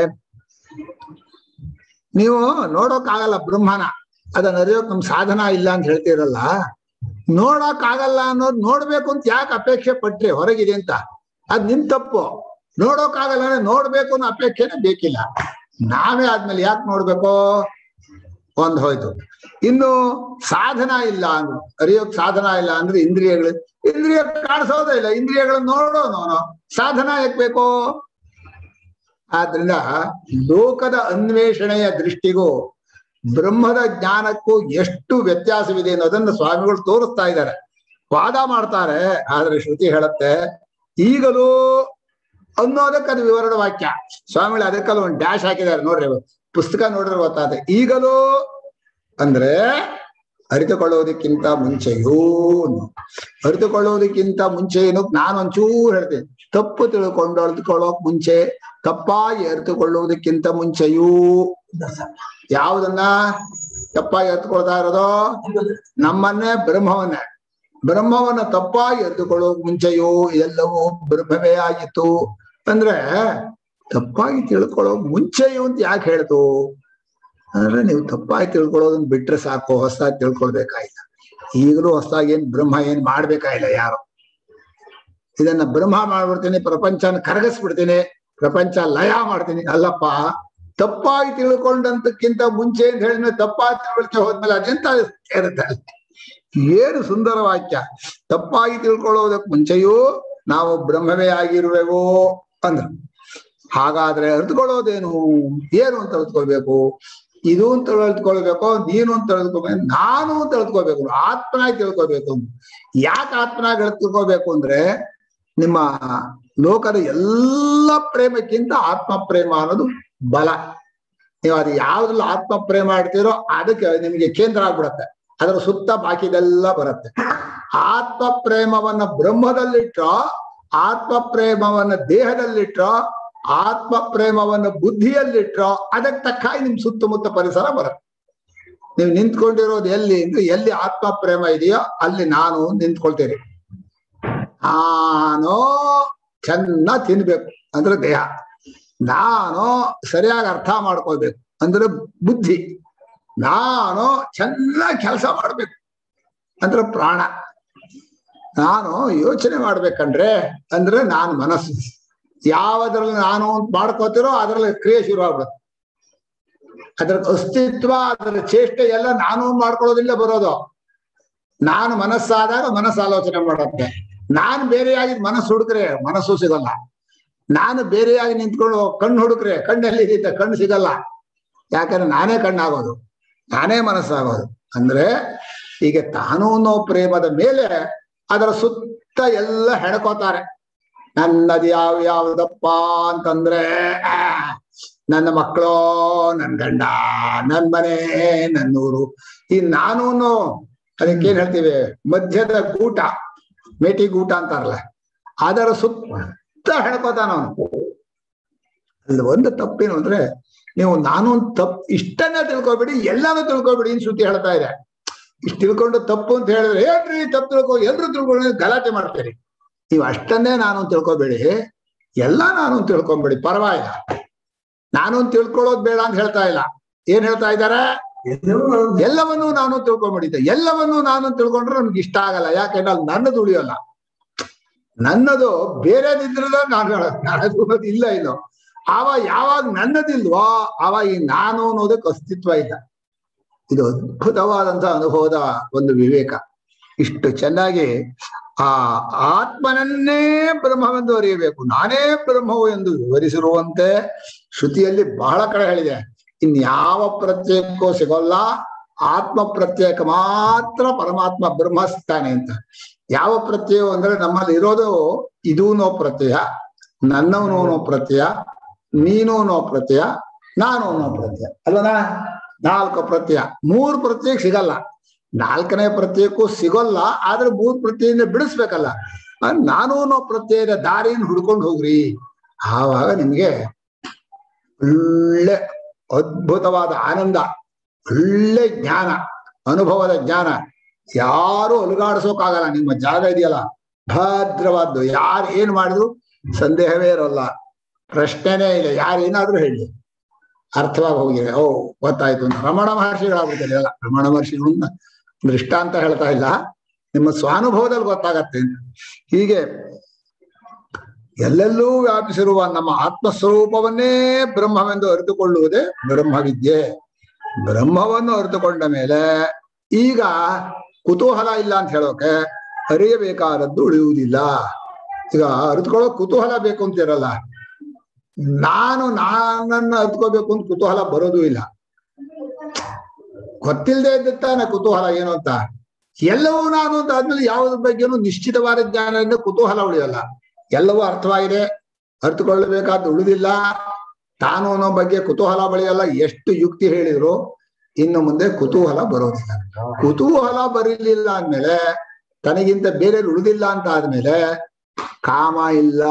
ನೀವು ನೋಡೋಕ್ಕಾಗಲ್ಲ ಬ್ರಹ್ಮನ ಅದನ್ನ ಅರಿಯೋಕ್ ನಮ್ ಸಾಧನ ಇಲ್ಲ ಅಂತ ಹೇಳ್ತೀರಲ್ಲ ನೋಡಕ್ ಆಗಲ್ಲ ಅನ್ನೋದು ನೋಡ್ಬೇಕು ಅಂತ ಯಾಕೆ ಅಪೇಕ್ಷೆ ಪಟ್ರಿ ಹೊರಗಿದೆ ಅಂತ ಅದ್ ನಿಮ್ ತಪ್ಪು ನೋಡೋಕ್ಕಾಗಲ್ಲ ಅಂದ್ರೆ ನೋಡ್ಬೇಕು ಅನ್ನೋ ಅಪೇಕ್ಷೆನೇ ಬೇಕಿಲ್ಲ ನಾವೇ ಆದ್ಮೇಲೆ ಯಾಕೆ ನೋಡ್ಬೇಕು ಒಂದ್ ಹೋಯ್ತು ಇನ್ನು ಸಾಧನ ಇಲ್ಲ ಅಂದ್ರು ಅರಿಯೋಕ್ ಸಾಧನ ಇಲ್ಲ ಅಂದ್ರೆ ಇಂದ್ರಿಯಗಳು ಇಂದ್ರಿಯ ಕಾಣಿಸೋದೇ ಇಲ್ಲ ಇಂದ್ರಿಯಗಳನ್ನ ನೋಡೋನು ಸಾಧನ ಯಾಕೆ ಬೇಕು ಆದ್ರಿಂದ ಲೋಕದ ಅನ್ವೇಷಣೆಯ ದೃಷ್ಟಿಗೂ ಬ್ರಹ್ಮದ ಜ್ಞಾನಕ್ಕೂ ಎಷ್ಟು ವ್ಯತ್ಯಾಸವಿದೆ ಅನ್ನೋದನ್ನ ಸ್ವಾಮಿಗಳು ತೋರಿಸ್ತಾ ಇದ್ದಾರೆ ವಾದ ಮಾಡ್ತಾರೆ ಆದ್ರೆ ಶ್ರುತಿ ಹೇಳುತ್ತೆ ಈಗಲೂ ಅನ್ನೋದಕ್ಕೆ ಅದು ವಿವರಣೆ ವಾಕ್ಯ ಸ್ವಾಮಿಗಳು ಅದಕ್ಕೆಲ್ಲ ಒಂದು ಡ್ಯಾಶ್ ಹಾಕಿದ್ದಾರೆ ನೋಡ್ರಿ ಪುಸ್ತಕ ನೋಡ್ರೆ ಗೊತ್ತಾಗುತ್ತೆ ಈಗಲೂ ಅಂದ್ರೆ ಅರಿತುಕೊಳ್ಳೋದಕ್ಕಿಂತ ಮುಂಚೆಯೂ ಅರಿತುಕೊಳ್ಳೋದಕ್ಕಿಂತ ಮುಂಚೆ ಏನು ನಾನು ಒಂಚೂರು ಹೇಳ್ತೇನೆ ತಪ್ಪು ತಿಳ್ಕೊಂಡು ಅರಿತುಕೊಳ್ಳೋಕ್ ಮುಂಚೆ ತಪ್ಪಾಗಿ ಅರಿತುಕೊಳ್ಳುವುದಕ್ಕಿಂತ ಮುಂಚೆಯೂ ಯಾವುದನ್ನ ತಪ್ಪಾಗಿ ಅರಿತುಕೊಳ್ತಾ ಇರೋದು ನಮ್ಮನ್ನೇ ಬ್ರಹ್ಮವನ್ನೇ ಬ್ರಹ್ಮವನ್ನ ತಪ್ಪಾಗಿ ಅರಿತುಕೊಳ್ಳೋಕ್ ಮುಂಚೆಯೂ ಎಲ್ಲವೂ ಬ್ರಹ್ಮವೇ ಆಗಿತ್ತು ಅಂದ್ರೆ ತಪ್ಪಾಗಿ ತಿಳ್ಕೊಳ್ಳೋಕ್ ಮುಂಚೆಯೂ ಅಂತ ಯಾಕೆ ಹೇಳ್ತು ಅಂದ್ರೆ ನೀವು ತಪ್ಪಾಗಿ ತಿಳ್ಕೊಳ್ಳೋದನ್ನ ಬಿಟ್ರೆ ಸಾಕು ಹೊಸದಾಗಿ ತಿಳ್ಕೊಳ್ಬೇಕಾಗಿಲ್ಲ ಈಗಲೂ ಹೊಸದಾಗಿ ಏನ್ ಬ್ರಹ್ಮ ಏನ್ ಮಾಡ್ಬೇಕಾಗಿಲ್ಲ ಯಾರು ಇದನ್ನ ಬ್ರಹ್ಮ ಮಾಡ್ಬಿಡ್ತೀನಿ ಪ್ರಪಂಚನ ಕರಗಿಸ್ಬಿಡ್ತೀನಿ ಪ್ರಪಂಚ ಲಯ ಮಾಡ್ತೀನಿ ಅಲ್ಲಪ್ಪ ತಪ್ಪಾಗಿ ತಿಳ್ಕೊಂಡಂತಕ್ಕಿಂತ ಮುಂಚೆ ಅಂತ ಹೇಳಿದ್ರೆ ತಪ್ಪಾಗಿ ತಿಳ್ಕೊಳ್ಕೆ ಹೋದ್ಮೇಲೆ ಅದೆಂತ ಇರುತ್ತೆ ಅಲ್ಲಿ. ಏನು ಸುಂದರ ವಾಕ್ಯ ತಪ್ಪಾಗಿ ತಿಳ್ಕೊಳ್ಳೋದಕ್ ಮುಂಚೆಯೂ ನಾವು ಬ್ರಹ್ಮವೇ ಆಗಿರುವೆವೋ ಅಂದ್ರ ಹಾಗಾದ್ರೆ ಅರ್ಥಕೊಳ್ಳೋದೇನು ಏನು ಅಂತ ಅರ್ಥಕೊಳ್ಬೇಕು ಇದು ಅಂತ ತಿಳ್ಕೊಳ್ಬೇಕು ನೀನು ಅಂತ ತಿಳ್ಕೊಬೇಕು ನಾನು ಅಂತ ತಿಳ್ಕೊಬೇಕು ಆತ್ಮನಾಗಿ ತಿಳ್ಕೊಬೇಕು ಯಾಕೆ ಆತ್ಮನಾಗಿ ತಿಳ್ಕೊಬೇಕು ಅಂದ್ರೆ ನಿಮ್ಮ ಲೋಕದ ಎಲ್ಲ ಪ್ರೇಮಕ್ಕಿಂತ ಆತ್ಮ ಪ್ರೇಮ ಅನ್ನೋದು ಬಲ ನೀವು ಅದು ಯಾವ್ದ್ರಲ್ಲಿ ಆತ್ಮ ಪ್ರೇಮ ಮಾಡ್ತೀರೋ ಅದಕ್ಕೆ ನಿಮಗೆ ಕೇಂದ್ರ ಆಗ್ಬಿಡತ್ತೆ ಅದರ ಸುತ್ತ ಬಾಕಿದೆಲ್ಲ ಬರುತ್ತೆ ಆತ್ಮ ಪ್ರೇಮವನ್ನ ಬ್ರಹ್ಮದಲ್ಲಿಟ್ರೋ ಆತ್ಮ ಪ್ರೇಮವನ್ನ ದೇಹದಲ್ಲಿಟ್ರೋ ಆತ್ಮ ಪ್ರೇಮವನ್ನ ಬುದ್ಧಿಯಲ್ಲಿಟ್ರೋ ಅದಕ್ಕೆ ತಕ್ಕ ಹಾಗೆ ನಿಮ್ ಸುತ್ತಮುತ್ತ ಪರಿಸರ ಬರುತ್ತೆ ನೀವು ನಿಂತ್ಕೊಂಡಿರೋದು ಎಲ್ಲಿ ಅಂದ್ರೆ ಎಲ್ಲಿ ಆತ್ಮ ಪ್ರೇಮ ಇದೆಯೋ ಅಲ್ಲಿ ನಾನು ನಿಂತ್ಕೊಳ್ತೇನೆ ನಾನು ಚೆನ್ನಾಗಿ ತಿನ್ಬೇಕು ಅಂದ್ರೆ ದೇಹ ನಾನು ಸರಿಯಾಗಿ ಅರ್ಥ ಮಾಡ್ಕೊಳ್ಬೇಕು ಅಂದ್ರೆ ಬುದ್ಧಿ ನಾನು ಚೆನ್ನಾಗಿ ಕೆಲಸ ಮಾಡ್ಬೇಕು ಅಂದ್ರೆ ಪ್ರಾಣ ನಾನು ಯೋಚನೆ ಮಾಡ್ಬೇಕಂದ್ರೆ ಅಂದ್ರೆ ನಾನು ಮನಸ್ಸು ಯಾವದ್ರಲ್ಲಿ ನಾನು ಅಂತ ಮಾಡ್ಕೋತಿರೋ ಅದ್ರಲ್ಲಿ ಕ್ರಿಯೆ ಶುರು ಆಗ್ಬಿಡುತ್ತೆ ಅದ್ರ ಅಸ್ತಿತ್ವ ಅದರ ಚೇಷ್ಟೆ ಎಲ್ಲ ನಾನು ಮಾಡ್ಕೊಳ್ಳೋದಿಲ್ಲ ಬರೋದು ನಾನು ಮನಸ್ಸಾದಾಗ ಮನಸ್ಸು ಆಲೋಚನೆ ಮಾಡುತ್ತೆ ನಾನು ಬೇರೆಯಾಗಿದ್ ಮನಸ್ಸು ಹುಡುಕ್ರೆ ಮನಸ್ಸು ಸಿಗಲ್ಲ ನಾನು ಬೇರೆಯಾಗಿ ನಿಂತ್ಕೊಂಡು ಕಣ್ಣು ಹುಡುಕ್ರೆ ಕಣ್ಣಲ್ಲಿ ಇದ್ದಿದ್ದ ಕಣ್ಣು ಸಿಗಲ್ಲ ಯಾಕಂದ್ರೆ ನಾನೇ ಕಣ್ಣಾಗೋದು ನಾನೇ ಮನಸ್ಸಾಗೋದು ಅಂದ್ರೆ ಈಗ ತಾನು ಅನ್ನೋ ಪ್ರೇಮದ ಮೇಲೆ ಅದರ ಸುತ್ತ ಎಲ್ಲ ಹೆಣಕೋತಾರೆ ನನ್ನದು ಯಾವ ಯಾವ್ದಪ್ಪ ಅಂತಂದ್ರೆ ಆ, ನನ್ನ ಮಕ್ಕಳು ನನ್ ಗಂಡ ನನ್ ಮನೆ ನನ್ನೂರು ಈ ನಾನು ಅನ್ನೋ ಅದಕ್ಕೇನ್ ಹೇಳ್ತೀವಿ ಮಧ್ಯದ ಗೂಟ ಮೇಟಿ ಗೂಟ ಅಂತಾರಲ್ಲ ಅದರ ಸುತ್ತ ಹೆಣ್ಕೋತಾನ ಅವನು ಅಲ್ಲಿ ಒಂದು ತಪ್ಪೇನು ಅಂದ್ರೆ ನೀವು ನಾನು ತಪ್ಪು ಇಷ್ಟನ್ನ ತಿಳ್ಕೊಬೇಡಿ ಎಲ್ಲಾನು ತಿಳ್ಕೊಬೇಡಿ ಅಂತ ಶ್ರುತಿ ಹೇಳ್ತಾ ಇದೆ ಇಷ್ಟು ತಿಳ್ಕೊಂಡು ತಪ್ಪು ಅಂತ ಹೇಳಿದ್ರೆ ಏನ್ರಿ ತಪ್ಪು ತಿಳ್ಕೊ ಎಲ್ರು ತಿಳ್ಕೊಂಡು ಗಲಾಟೆ ಮಾಡ್ತೀರಿ ನೀವು ಅಷ್ಟನ್ನೇ ನಾನು ಅಂತ ತಿಳ್ಕೊಬೇಡಿ ಎಲ್ಲ ನಾನು ಅಂತ ತಿಳ್ಕೊಂಬೇಡಿ ಪರವಾಗಿಲ್ಲ ನಾನು ಅಂತ ತಿಳ್ಕೊಳ್ಳೋದು ಬೇಡ ಅಂತ ಹೇಳ್ತಾ ಇಲ್ಲ ಏನ್ ಹೇಳ್ತಾ ಇದ್ದಾರೆ ಎಲ್ಲವನ್ನೂ ನಾನು ತಿಳ್ಕೊಂಬಿಡಿದ್ದೆ ಎಲ್ಲವನ್ನೂ ನಾನು ತಿಳ್ಕೊಂಡ್ರೆ ನಮ್ಗೆ ಇಷ್ಟ ಆಗಲ್ಲ ಯಾಕೆಂದ್ರೆ ಅಲ್ಲಿ ನನ್ನದು ಉಳಿಯೋಲ್ಲ ನನ್ನದು ಬೇರೆದಿದ್ರೆ ನಾನು ಹೇಳೋದು ನನ್ನದು ಅನ್ನೋದು ಇಲ್ಲ ಇಲ್ಲೋ ಆವಾಗ ಯಾವಾಗ ನನ್ನದಿಲ್ವೋ ಆವಾಗ ಈ ನಾನು ಅನ್ನೋದಕ್ಕೆ ಅಸ್ತಿತ್ವ ಇಲ್ಲ ಇದು ಅದ್ಭುತವಾದಂತ ಅನುಭವದ ಒಂದು ವಿವೇಕ ಇಷ್ಟು ಚೆನ್ನಾಗಿ ಆ ಆತ್ಮನನ್ನೇ ಬ್ರಹ್ಮವೆಂದು ಅರಿಯಬೇಕು ನಾನೇ ಬ್ರಹ್ಮವು ಎಂದು ವಿವರಿಸಿರುವಂತೆ ಶ್ರುತಿಯಲ್ಲಿ ಬಹಳ ಕಡೆ ಹೇಳಿದೆ ಇನ್ಯಾವ ಪ್ರತ್ಯೇಕಕ್ಕೂ ಸಿಗೋಲ್ಲ ಆತ್ಮ ಪ್ರತ್ಯೇಕ ಮಾತ್ರ ಪರಮಾತ್ಮ ಬ್ರಹ್ಮಸ್ಥಾನೆ ಅಂತ ಯಾವ ಪ್ರತ್ಯಯ ಅಂದ್ರೆ ನಮ್ಮಲ್ಲಿ ಇರೋದು ಇದೂ ನೋ ಪ್ರತ್ಯಯ ನನ್ನವನು ಅನ್ನೋ ಪ್ರತ್ಯಯ ನೀನು ಅನ್ನೋ ಪ್ರತ್ಯಯ ನಾನು ಅನ್ನೋ ಪ್ರತ್ಯಯ ಅಲ್ವನಾ ನಾಲ್ಕು ಪ್ರತ್ಯಯ ಮೂರು ಪ್ರತ್ಯಯ ಸಿಗಲ್ಲ ನಾಲ್ಕನೇ ಪ್ರತ್ಯಯಕ್ಕೂ ಸಿಗೋಲ್ಲ ಆದ್ರೆ ಮೂರ್ ಪ್ರತ್ಯಯದಿಂದ ಬಿಡಿಸ್ಬೇಕಲ್ಲ ಆ ನಾನು ಅನ್ನೋ ಪ್ರತ್ಯಯದ ದಾರಿಯನ್ನು ಹುಡ್ಕೊಂಡು ಹೋಗ್ರಿ ಆವಾಗ ನಿಮ್ಗೆ ಒಳ್ಳೆ ಅದ್ಭುತವಾದ ಆನಂದ ಒಳ್ಳೆ ಜ್ಞಾನ ಅನುಭವದ ಜ್ಞಾನ ಯಾರು ಅಲುಗಾಡಿಸೋಕಾಗಲ್ಲ ನಿಮ್ಮ ಜಾಗ ಇದೆಯಲ್ಲ ಭದ್ರವಾದ್ದು ಯಾರು ಏನ್ ಮಾಡಿದ್ರು ಸಂದೇಹವೇ ಇರೋಲ್ಲ ಪ್ರಶ್ನೆನೇ ಇಲ್ಲ ಯಾರು ಏನಾದ್ರೂ ಹೇಳಿ ಅರ್ಥವಾಗಿ ಹೋಗಿದೆ ಓ ಗೊತ್ತಾಯ್ತು ಅಂತ ರಮಣ ಮಹರ್ಷಿಗಳಾಗ್ಬಿಡ್ತಾರೆ ಅಲ್ಲ ರಮಣ ಮಹರ್ಷಿಗಳು ದೃಷ್ಟಾಂತ ಹೇಳ್ತಾ ಇಲ್ಲ ನಿಮ್ಮ ಸ್ವಾನುಭವದಲ್ಲಿ ಗೊತ್ತಾಗತ್ತೆ ಅಂತ ಹೀಗೆ ಎಲ್ಲೆಲ್ಲೂ ವ್ಯಾಪಿಸಿರುವ ನಮ್ಮ ಆತ್ಮಸ್ವರೂಪವನ್ನೇ ಬ್ರಹ್ಮವೆಂದು ಅರಿತುಕೊಳ್ಳುವುದೇ ಬ್ರಹ್ಮವಿದ್ಯೆ ಬ್ರಹ್ಮವನ್ನು ಅರಿತುಕೊಂಡ ಮೇಲೆ ಈಗ ಕುತೂಹಲ ಇಲ್ಲ ಅಂತ ಹೇಳೋಕೆ ಅರಿಯಬೇಕಾದದ್ದು ಉಳಿಯುವುದಿಲ್ಲ ಈಗ ಅರಿತುಕೊಳ್ಳೋ ಕುತೂಹಲ ಬೇಕು ಅಂತ ಇರಲ್ಲ ನಾನು ನಾನನ್ನ ಅರ್ತ್ಕೋಬೇಕು ಅಂತ ಕುತೂಹಲ ಬರೋದು ಇಲ್ಲ ಗೊತ್ತಿಲ್ಲದೆ ಇದ್ದಾನೆ ಕುತೂಹಲ ಏನು ಅಂತ ಎಲ್ಲವೂ ನಾನು ಅಂತ ಆದ್ಮೇಲೆ ಯಾವುದ್ರ ಬಗ್ಗೆನೂ ನಿಶ್ಚಿತವಾದ ಜ್ಞಾನದಿಂದ ಕುತೂಹಲ ಉಳಿಯಲ್ಲ ಎಲ್ಲವೂ ಅರ್ಥವಾಗಿದೆ ಅರ್ಥಕೊಳ್ಳಬೇಕಾದ ಉಳಿದಿಲ್ಲ ತಾನು ಅನ್ನೋ ಬಗ್ಗೆ ಕುತೂಹಲ ಬೆಳೆಯಲ್ಲ ಎಷ್ಟು ಯುಕ್ತಿ ಹೇಳಿದ್ರು ಇನ್ನು ಮುಂದೆ ಕುತೂಹಲ ಬರೋದಿಲ್ಲ ಕುತೂಹಲ ಬರಲಿಲ್ಲ ಅಂದ್ಮೇಲೆ ತನಗಿಂತ ಬೇರೆ ಉಳಿದಿಲ್ಲ ಅಂತ ಆದ್ಮೇಲೆ ಕಾಮ ಇಲ್ಲ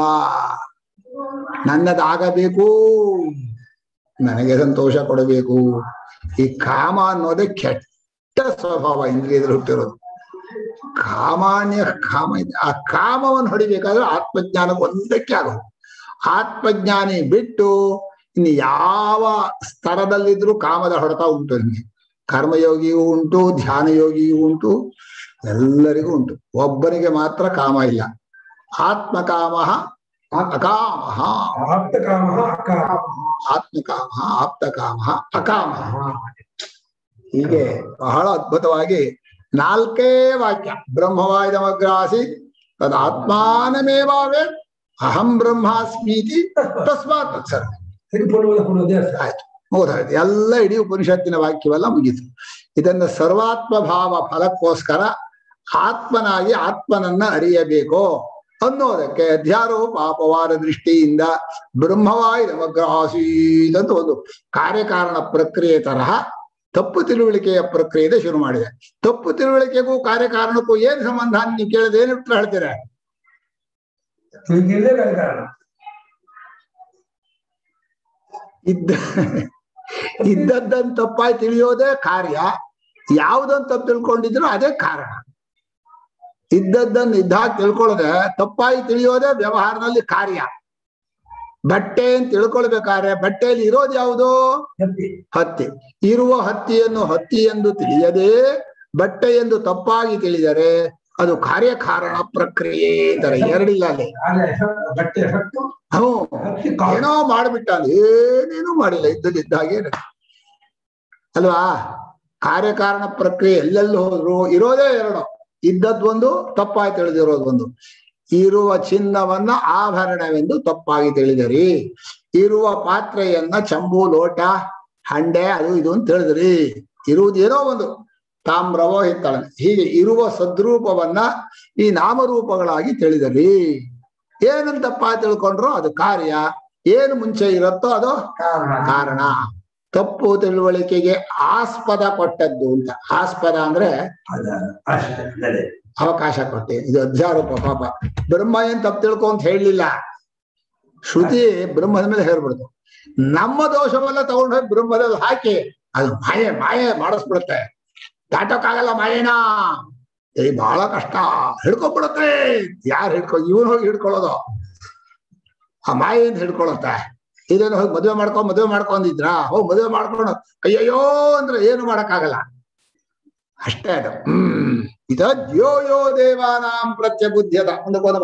ನನ್ನದಾಗಬೇಕು ನನಗೆ ಸಂತೋಷ ಕೊಡಬೇಕು ಈ ಕಾಮ ಅನ್ನೋದೇ ಕೆಟ್ಟ ಸ್ವಭಾವ ಇಂದ್ರಿಯದಲ್ಲಿ ಹುಟ್ಟಿರೋದು ಕಾಮಾನ್ಯ ಕಾಮ ಇದೆ ಆ ಕಾಮವನ್ನು ಹೊಡಿಬೇಕಾದ್ರೆ ಆತ್ಮಜ್ಞಾನಕ್ಕೆ ಒಂದಕ್ಕೆ ಆಗೋದು ಆತ್ಮಜ್ಞಾನಿ ಬಿಟ್ಟು ಇನ್ನು ಯಾವ ಸ್ತರದಲ್ಲಿದ್ರು ಕಾಮದ ಹೊಡೆತ ಉಂಟು ನಿಮಗೆ ಕರ್ಮಯೋಗಿಯೂ ಉಂಟು ಧ್ಯಾನ ಯೋಗಿಯೂ ಉಂಟು ಎಲ್ಲರಿಗೂ ಉಂಟು ಒಬ್ಬನಿಗೆ ಮಾತ್ರ ಕಾಮ ಇಲ್ಲ ಆತ್ಮಕಾಮ ಅಕಾಮ ಆಪ್ತಕಾಮ ಅಕಾಮ ಆತ್ಮಕಾಮ ಆಪ್ತಕಾಮ ಅಕಾಮ ಹೀಗೆ ಬಹಳ ಅದ್ಭುತವಾಗಿ ನಾಲ್ಕೇ ವಾಕ್ಯ ಬ್ರಹ್ಮವಾಯುಧಮಗ್ರಾಸಿ ತದ್ ಆತ್ಮಾನಮೇವಾವೇ ಅಹಂ ಬ್ರಹ್ಮಾಸ್ಮೀತಿ ತಸ್ಮಾತ್ ತತ್ಸರ್ವ ತಿರುಪುರದ ಕೊಡೋದೇ ಅರ್ಥ. ಆಯ್ತು ಮುಗಿದಾಯ್ತು ಎಲ್ಲ ಇಡೀ ಉಪನಿಷತ್ತಿನ ವಾಕ್ಯವೆಲ್ಲ ಮುಗೀತು ಇದನ್ನ ಸರ್ವಾತ್ಮ ಭಾವ ಫಲಕ್ಕೋಸ್ಕರ ಆತ್ಮನಾಗಿ ಆತ್ಮನನ್ನ ಅರಿಯಬೇಕು ಅನ್ನೋದಕ್ಕೆ ಅಧ್ಯಾರೋಪ ಪಾಪವಾದ ದೃಷ್ಟಿಯಿಂದ ಬ್ರಹ್ಮವಾಯು ನಮಗ್ರಹಾಸೀತ್ ಅಂತ ಒಂದು ಕಾರ್ಯಕಾರಣ ಪ್ರಕ್ರಿಯೆ ತರಹ ತಪ್ಪು ತಿಳುವಳಿಕೆಯ ಪ್ರಕ್ರಿಯೆ ಶುರು ಮಾಡಿದೆ ತಪ್ಪು ತಿಳುವಳಿಕೆಗೂ ಕಾರ್ಯಕಾರಣಕ್ಕೂ ಏನ್ ಸಂಬಂಧ ಅಂತ ನೀವು ಕೇಳಿದ್ರೆ ಏನು ಉತ್ತರ ಹೇಳ್ತೀರಾ ತಿಳ್ದಿದ್ದೇ ಬೇರೆ ಕಾರಣ ಇದ್ದ ಇದ್ದದ್ದನ್ ತಪ್ಪಾಗಿ ತಿಳಿಯೋದೇ ಕಾರ್ಯ ಯಾವುದನ್ನ ತಪ್ಪು ತಿಳ್ಕೊಂಡಿದ್ರು ಅದೇ ಕಾರಣ ಇದ್ದದ್ದನ್ನ ಇದ್ದಾಗ ತಿಳ್ಕೊಳ್ಳದೆ ತಪ್ಪಾಗಿ ತಿಳಿಯೋದೇ ವ್ಯವಹಾರದಲ್ಲಿ ಕಾರ್ಯ ಬಟ್ಟೆ ಅಂತ ತಿಳ್ಕೊಳ್ಬೇಕಾದ್ರೆ ಬಟ್ಟೆಯಲ್ಲಿ ಇರೋದು ಯಾವುದು ತಪ್ಪಿ ಹತ್ತಿ ಇರುವ ಹತ್ತಿಯನ್ನು ಹತ್ತಿ ಎಂದು ತಿಳಿಯದೆ ಬಟ್ಟೆ ಎಂದು ತಪ್ಪಾಗಿ ತಿಳಿದರೆ ಅದು ಕಾರ್ಯಕಾರಣ ಪ್ರಕ್ರಿಯೆ ಅಂತಾರೆ ಎರಡಿಲ್ಲ ಅಲ್ಲಿ ಆದ್ರೆ ಎಫೆಕ್ಟ್ ಬಟ್ಟೆ ಎಫೆಕ್ಟ್ ಹ್ಞೂ ಹತ್ತಿ ಕಾಳು. ಏನೋ ಮಾಡ್ಬಿಟ್ಟ ಅಲ್ಲಿ ಏನೇನೂ ಮಾಡಿಲ್ಲ ಇದ್ದದಿದ್ದ ಹಾಗೆ ಇದೆ. ಅಲ್ವಾ ಕಾರ್ಯಕಾರಣ ಪ್ರಕ್ರಿಯೆ ಎಲ್ಲೆಲ್ಲಿ ಹೋದ್ರು ಇರೋದೇ ಎರಡು ಇದ್ದದ್ದೊಂದು ತಪ್ಪಾಗಿ ತಿಳಿದಿರೋದು ಒಂದು ಇರುವ ಚಿನ್ನವನ್ನ ಆಭರಣವೆಂದು ತಪ್ಪಾಗಿ ತಿಳಿದಿರಿ ಇರುವ ಪಾತ್ರೆಯನ್ನ ಚಂಬು ಲೋಟ ಹಂಡೆ ಅದು ಇದು ಅಂತ ತಿಳಿದ್ರಿ ಇರುವುದೇನೋ ಒಂದು ತಾಮ್ರವೋ ಹಿತ್ತಳ ಹೀಗೆ ಇರುವ ಸದ್ರೂಪವನ್ನ ಈ ನಾಮರೂಪಗಳಾಗಿ ತಿಳಿದರಿ ಏನಂತಪ್ಪ ತಿಳ್ಕೊಂಡ್ರು ಅದು ಕಾರ್ಯ ಏನು ಮುಂಚೆ ಇರುತ್ತೋ ಅದು ಕಾರಣ ತಪ್ಪು ತಿಳುವಳಿಕೆಗೆ ಆಸ್ಪದ ಕೊಟ್ಟದ್ದು ಅಂತ ಆಸ್ಪದ ಅಂದ್ರೆ ಅವಕಾಶ ಕೊಟ್ಟೆ ಇದು ಅಧ್ಯಾರೋಪ ಪಾಪ ಬ್ರಹ್ಮ ಏನ್ ತಪ್ಪು ತಿಳ್ಕೊ ಅಂತ ಹೇಳಲಿಲ್ಲ ಶ್ರುತಿ ಬ್ರಹ್ಮದ ಮೇಲೆ ಹೇಳ್ಬಿಡ್ತು ನಮ್ಮ ದೋಷವೆಲ್ಲ ತಗೊಂಡು ಹೋಗಿ ಬ್ರಹ್ಮದಲ್ಲಿ ಹಾಕಿ ಅದು ಮಾಯೆ ಮಾಯೆ ಮಾಡಿಸ್ಬಿಡುತ್ತೆ ದಾಟಕ್ಕಾಗಲ್ಲ ಮಾಯೇನಾ ಏ ಬಹಳ ಕಷ್ಟ ಹಿಡ್ಕೊಂಡ್ಬಿಡುತ್ತೆ ಯಾರು ಹಿಡ್ಕೊ ಇವನು ಹೋಗಿ ಹಿಡ್ಕೊಳ್ಳೋದು ಆ ಮಾಯೆಯಿಂದ ಹಿಡ್ಕೊಳ್ಳುತ್ತೆ ಇದೇನು ಹೋಗಿ ಮದುವೆ ಮಾಡ್ಕೊಂಡ್ ಮದುವೆ ಮಾಡ್ಕೊಂಡಿದ್ರ ಹೋಗಿ ಮದುವೆ ಮಾಡ್ಕೊಂಡು ಅಯ್ಯಯ್ಯೋ ಅಂದ್ರೆ ಏನು ಮಾಡಕ್ಕಾಗಲ್ಲ ಅಷ್ಟೇ ಅದು ಹ್ಮ್ ಇದ ಯೋ ಯೋ ದೇವಾನಾಂ ಪ್ರತ್ಯಬುದ್ಧ್ಯತ ಒಂದು ಕೋದಮ್ಮ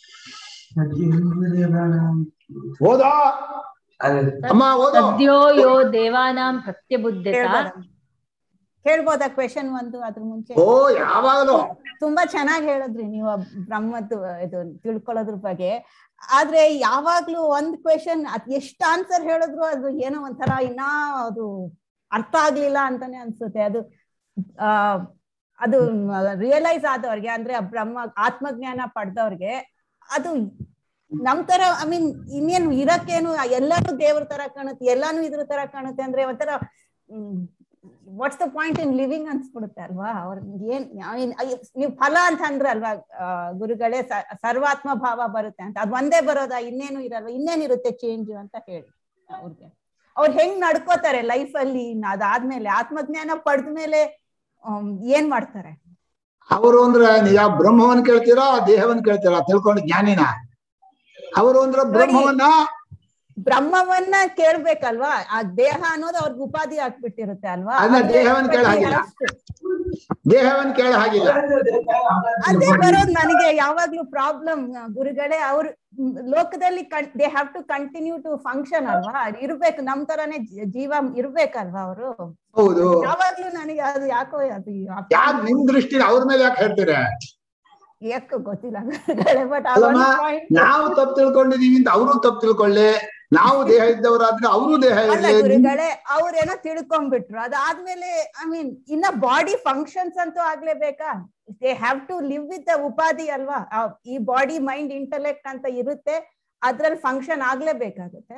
ಓದೋ ಅಮ್ಮ ಓದೋ ಸದ್ಯೋ ಯೋ ದೇವಾನಾಂ ಪ್ರತ್ಯಬುದ್ಧತ ಕೇಳ್ಬೋದಾ? ಕೇಳ್ಬೋದಾ ಕ್ವೆಶನ್ ಒಂದು ಅದ್ರ ಮುಂಚೆ ಓ ಯಾವಾಗಲೂ ತುಂಬಾ ಚೆನ್ನಾಗಿ ಹೇಳಿದ್ರಿ ನೀವು ಆ ಬ್ರಹ್ಮದ್ದು ಇದು ತಿಳ್ಕೊಳ್ಳೋದ್ರ ಬಗ್ಗೆ ಆದ್ರೆ ಯಾವಾಗ್ಲೂ ಒಂದ್ ಕ್ವೆಶನ್ ಅದ್ ಎಷ್ಟ್ ಆನ್ಸರ್ ಹೇಳಿದ್ರು ಅದು ಏನೋ ಒಂಥರ ಇನ್ನ ಅದು ಅರ್ಥ ಆಗ್ಲಿಲ್ಲ ಅಂತಾನೆ ಅನ್ಸುತ್ತೆ ಅದು ಆ ಅದು ರಿಯಲೈಸ್ ಆದವ್ರಿಗೆ ಅಂದ್ರೆ ಆ ಬ್ರಹ್ಮ ಆತ್ಮಜ್ಞಾನ ಪಡೆದವ್ರಿಗೆ ಅದು ನಮ್ ತರ ಐ ಮೀನ್ ಇನ್ನೇನು ಇರಕ್ಕೇನು ಎಲ್ಲಾನು ದೇವ್ರ ತರ ಕಾಣುತ್ತೆ ಎಲ್ಲಾನು ಇದ್ರ ತರ ಕಾಣುತ್ತೆ ಅಂದ್ರೆ ಒಂಥರ what's the point in living ಅನ್ಸ್ಬಿಡುತ್ತೆ ಅಲ್ವಾ ಅವ್ರ ಏನ್ I mean, ಅಯ್ಯ್, ನೀವ್ ಫಲ ಅಂತ ಅಂದ್ರಲ್ವಾ ಆ, ಗುರುಗಳೇ ಸ- ಸರ್ವಾತ್ಮ ಭಾವ ಬರುತ್ತೆ ಅಂತ ಅದ್ ಒಂದೇ ಬರೋದಾ ಇನ್ನೇನು ಇರಲ್ವಾ ಇನ್ನೇನಿರುತ್ತೆ ಚೇಂಜ್ ಅಂತ ಹೇಳಿ ಅವ್ರಿಗೆ ಅವ್ರು ಹೆಂಗ್ ನಡ್ಕೋತಾರೆ ಲೈಫ್ ಅಲ್ಲಿ ಇನ್ನು ಅದಾದ್ಮೇಲೆ ಆತ್ಮಜ್ಞಾನ ಪಡೆದ್ಮೇಲೆ ಆಮ್, ಏನ್ ಮಾಡ್ತಾರೆ ಅವರು ಅಂದ್ರೆ ನೀವು ಯಾವ ಬ್ರಹ್ಮವನ್ನ ಕೇಳ್ತೀರಾ ದೇಹವನ್ನ ಕೇಳ್ತೀರಾ ತಿಳ್ಕೊಂಡು ಜ್ಞಾನಿನ ಅವರು ಅಂದ್ರೆ ಬ್ರಹ್ಮವನ್ನ ಬ್ರಹ್ಮವನ್ನ ಕೇಳ್ಬೇಕಲ್ವಾ ಆ ದೇಹ ಅನ್ನೋದು ಅವ್ರಿಗೆ ಉಪಾಧಿ ಆಗ್ಬಿಟ್ಟಿರುತ್ತೆ ಅಲ್ವಾ ಅದನ್ನ ಅದೇ ದೇಹವನ್ನ ಕೇಳ ಹಾಗಿಲ್ಲ. ಅಷ್ಟು. ದೇಹವನ್ನ ಕೇಳ ಹಾಗಿಲ್ಲ ಅದೇ ಬರೋದು ನನಗೆ ಯಾವಾಗ್ಲೂ ಪ್ರಾಬ್ಲಮ್ ಗುರುಗಳೇ ಅವ್ರು ಮ್, ಲೋಕದಲ್ಲಿ they have to continue to function ಅಲ್ವಾ ಇರ್ಬೇಕು ನಮ್ ತರಾನೇ ಜೀ- ಜೀವ ಇರ್ಬೇಕಲ್ವಾ ಅವರು ಹೌದು ಯಾವಾಗ್ಲೂ ನನಗೆ ಅದು ಯಾಕೋ ಅದು ಯಾಕೆ ನಿಮ್ ದೃಷ್ಟಿ ಅವ್ರ ಮೇಲೆ ಯಾಕೆ ಹೇಳ್ತೀರಾ ಯಾಕೋ ಗೊತ್ತಿಲ್ಲ ಗುರುಗಳೇ ಬಟ್ ಅಲ್ಲಮ್ಮ, ನಾವು ತಪ್ಪು ತಿಳ್ಕೊಂಡಿದೀವಿ ಅಂತ ಅವರು ತಪ್ಪು ತಿಳ್ಕೊಳ್ಳಿ ನಾವು ದೇಹ ಇದ್ದವರಾದ್ರೆ ಅವರು ದೇಹ ಅಲ್ಲ ಇರ್ಲಿ ಗುರುಗಳೇ ಅವ್ರೇನೋ ತಿಳ್ಕೊಂಡ್ಬಿಟ್ರು ಅದಾದ್ಮೇಲೆ ಐ ಮೀನ್ ಇನ್ನ ಬಾಡಿ ಫಂಕ್ಷನ್ಸ್ ಅಂತೂ ಆಗ್ಲೇಬೇಕಾ they have to live with ಉಪಾಧಿ ಅಲ್ವಾ ಆ, ಈ ಬಾಡಿ ಮೈಂಡ್ ಇಂಟೆಲೆಕ್ಟ್ ಅಂತ ಇರುತ್ತೆ ಅದ್ರಲ್ಲಿ ಫಂಕ್ಷನ್ ಆಗ್ಲೇಬೇಕಾಗುತ್ತೆ